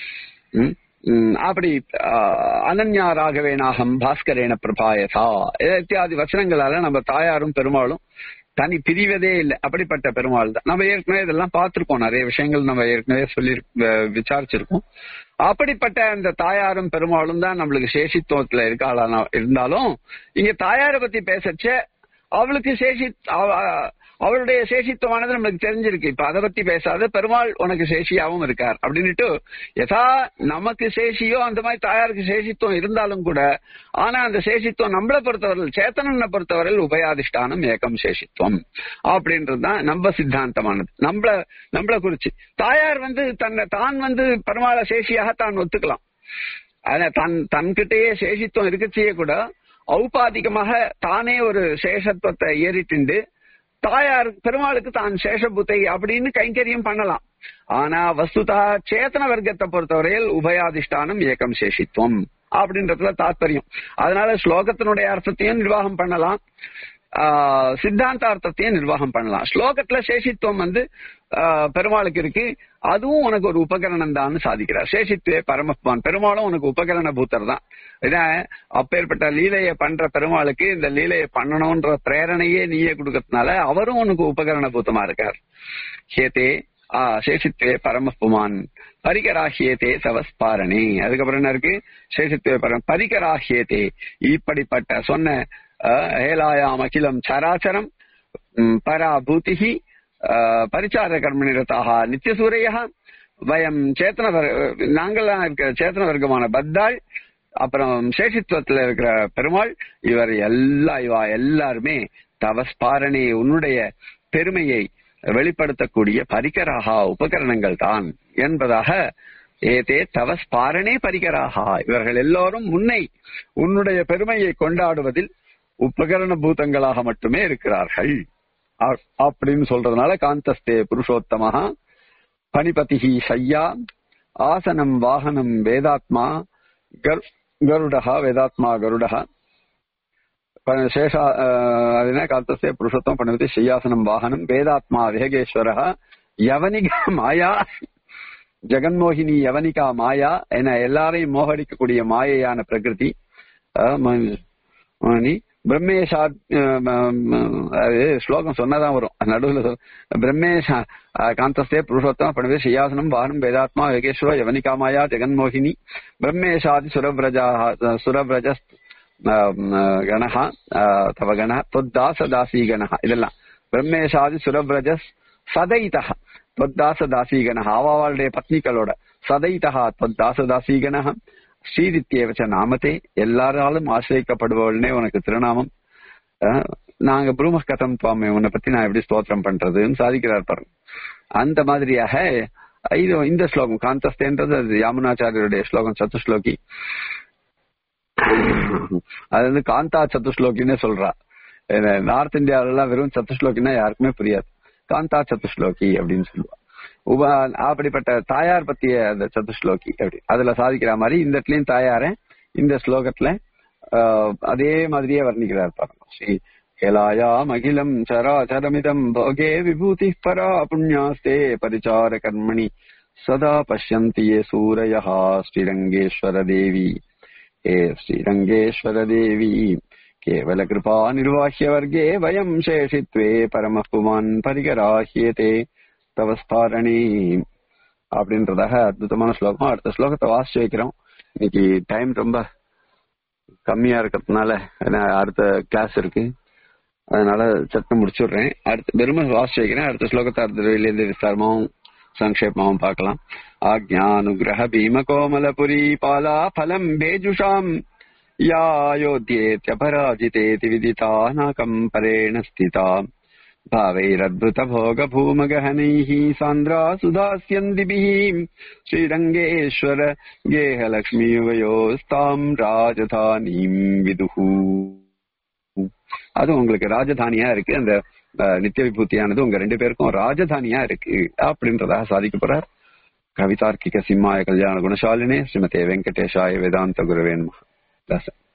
அப்படி அனன்யா ராகவேனாகம் பாஸ்கரேன பிரபாயதா இத்தியாதி வசனங்களால நம்ம தாயாரும் பெருமாளும் தனி பிரிவதே இல்லை அப்படிப்பட்ட பெருமாள் தான் நம்ம ஏற்கனவே இதெல்லாம் பார்த்திருக்கோம் நிறைய விஷயங்கள் நம்ம ஏற்கனவே சொல்லி விசாரிச்சிருக்கோம் அப்படிப்பட்ட அந்த தாயாரும் பெருமாளும் தான் நம்மளுக்கு சேஷித்துவத்துல இருக்காளா இருந்தாலும் இங்க தாயாரை பத்தி பேசச்ச அவளுக்கு சேஷி அவளுடைய சேஷித்துவமானது நம்மளுக்கு தெரிஞ்சிருக்கு இப்ப அதை பத்தி பேசாத பெருமாள் உனக்கு சேஷியாவும் இருக்கார் அப்படின்னுட்டு யதா நமக்கு சேஷியோ அந்த மாதிரி தாயாருக்கு சேஷித்துவம் இருந்தாலும் கூட ஆனா அந்த சேஷித்துவம் நம்மளை பொறுத்தவரையில் சேத்தனனை பொறுத்தவரையில் உபயாதிஷ்டானம் ஏகம் சேஷித்துவம் அப்படின்றதுதான் நம்ம சித்தாந்தமானது நம்மள நம்மளை குறிச்சு தாயார் வந்து தன்னை தான் வந்து பெருமாளை சேஷியாக தான் ஒத்துக்கலாம் ஆனா தன் தன்கிட்டயே சேஷித்துவம் இருக்கச்சே கூட ஔபாதிகமாக தானே ஒரு சேஷத்துவத்தை ஏறிட்டு தாயார் பெருமாளுக்கு தான் சேஷபுத்தை அப்படின்னு கைங்கரியம் பண்ணலாம் ஆனா வஸ்துதா சேத்தன வர்க்கத்தை பொறுத்தவரையில் உபயாதிஷ்டானம் ஏகம் சேஷித்துவம் அப்படின்றதுல தாற்பயம் அதனால ஸ்லோகத்தினுடைய அர்த்தத்தையும் நிர்வாகம் பண்ணலாம் சித்தாந்த அர்த்தத்தையும் நிர்வாகம் பண்ணலாம் ஸ்லோகத்துல சேஷித்துவம் வந்து பெருமாளுக்கு இருக்கு அதுவும் உனக்கு ஒரு உபகரணம் தான் சாதிக்கிறார் சேஷித்துவே பரமப்பான் பெருமாளும் உனக்கு உபகரண பூத்தர் தான் ஏன்னா அப்பேற்பட்ட லீலையை பண்ற பெருமாளுக்கு இந்த லீலையை பண்ணணும்ன்ற பிரேரணையே நீயே கொடுக்கறதுனால அவரும் உனக்கு உபகரண பூத்தமா இருக்கார் ஹேதே ஆ சேஷித்வே பரமப்புமான் பரிகராகியதே சவஸ்பாரணே அதுக்கப்புறம் என்ன இருக்கு சேஷித்வே பரம் பரிகராகியதே இப்படிப்பட்ட சொன்ன ஹேலாயாம் அகிலம் சராச்சரம் பராபூதிஹி பரிச்சார கர்மநிரதாக நித்தியசூரையா வயம் சேத்தன நாங்கள்லாம் இருக்கிற சேத்தன வர்க்கமான பத்தாள் அப்புறம் சேஷித்துவத்துல இருக்கிற பெருமாள் இவர் எல்லா இவா எல்லாருமே தவஸ்பாரணி உன்னுடைய பெருமையை வெளிப்படுத்தக்கூடிய பரிகராகா உபகரணங்கள் தான் என்பதாக ஏதே தவஸ்பாரணே பரிகராகா இவர்கள் எல்லோரும் முன்னை உன்னுடைய பெருமையை கொண்டாடுவதில் உபகரண பூதங்களாக மட்டுமே இருக்கிறார்கள் அப்படின்னு சொல்றதுனால காந்தஸ்தே புருஷோத்தமஹா பனிபதிஹி சையா ஆசனம் வாகனம் வேதாத்மா கருடா வேதாத்மா கருடா சேஷா அதுனா காந்தஸ்தே புருஷோத்தம் பணிபதி சையாசனம் வாகனம் வேதாத்மா வேகேஸ்வர யவனிகா மாயா ஜெகன்மோகினி யவனிகா மாயா என எல்லாரையும் மோகடிக்கக்கூடிய மாயையான பிரகிருதி பிரம்மேஷா அது ஸ்லோகம் சொன்னதான் வரும் நடுவில் சொல் பிரம்மேஷா காந்தஸ்தே புருஷோத்தம பணிவே சியாசனம் வாகனம் வேதாத்மா யோகேஸ்வர யவனிகாமாயா ஜெகன்மோகினி பிரம்மேஷாதி சுரபிரஜா சுரபிரஜ கணஹா தவ கண தொத்தாச தாசி கணஹ இதெல்லாம் பிரம்மேஷாதி சுரபிரஜ சதைதா தொத்தாச தாசி கணஹ அவாவாளுடைய பத்னிகளோட சதைதா தொத்தாச தாசி கணஹ ஸ்ரீதித்யேவச்ச நாமத்தே எல்லாராலும் ஆசிரியக்கப்படுபவள்னே உனக்கு திருநாமம் நாங்க பிரூம கதம் துவாமே உன்னை பத்தி நான் எப்படி ஸ்தோத்திரம் பண்றதுன்னு சாதிக்கிறார் பாருங்க அந்த மாதிரியாக இது இந்த ஸ்லோகம் காந்தஸ்தேன்றது அது யாமுனாச்சாரியருடைய ஸ்லோகம் சத்துஸ்லோகி அது வந்து காந்தா சத்துஸ்லோகின்னே சொல்றா நார்த் இந்தியாவில எல்லாம் வெறும் சத்துஸ்லோகின்னா யாருக்குமே புரியாது காந்தா சத்துஸ்லோகி அப்படின்னு சொல்லுவா உப அப்படிப்பட்ட தாயார் பத்திய அந்த சதுஸ்லோகி அப்படி அதுல சாதிக்கிற மாதிரி இந்த இடத்துலயும் தாயார இந்த ஸ்லோகத்துல அதே மாதிரியே வர்ணிக்கிறார் பாருங்க ஸ்ரீ हेलायामखिलम् चराचरमिदम् भोगे विभूतिः परा पुण्यास्ते परिचारकर्मणि सदा पश्यन्ति ये सूरयः श्रीरङ्गेश्वरदेवी हे श्रीरङ्गेश्वरदेवी केवलकृपा निर्वाह्यवर्गे वयम् शेषित्वे परमः पुमान् परिकराह्येते तव ஸ்தாரணி அப்படின்றதாக அற்புதமான ஸ்லோகம் அடுத்த ஸ்லோகத்தை வாசிச்சு வைக்கிறோம் இன்னைக்கு டைம் ரொம்ப கம்மியா இருக்கிறதுனால ஏன்னா அடுத்த கிளாஸ் இருக்கு அதனால சட்டம் முடிச்சுடுறேன் அடுத்த வெறுமை வாசிச்சு வைக்கிறேன் அடுத்த ஸ்லோகத்தை அடுத்த தடவையிலேருந்து விஸ்தாரமாவும் சங்கேபமாவும் பார்க்கலாம் ஆக்ஞானுகிரக பீம கோமலபுரி பாலா பலம் பேஜுஷாம் या योध्येत्यपराजितेति विदिता नाकम् परेण स्थिता भावैरद्भुतभोगभूमगहनैः सान्द्रा सुधास्यन्दिभिः श्रीरङ्गेश्वर गेहलक्ष्मीयुवयोस्ताम् ராஜதானிம் விதுஹு அது உங்களுக்கு ராஜதானியா இருக்கு அந்த அஹ், நித்திய விபூதியானது உங்க ரெண்டு பேருக்கும் ராஜதானியா இருக்கு அப்படின்றதாக சாதிக்க போறார் கவிதார்க்கிக சிம்மாய கல்யாண குணசாலினே ஸ்ரீமதே வெங்கடேஷாய வேதாந்த குருவேன் தாசன்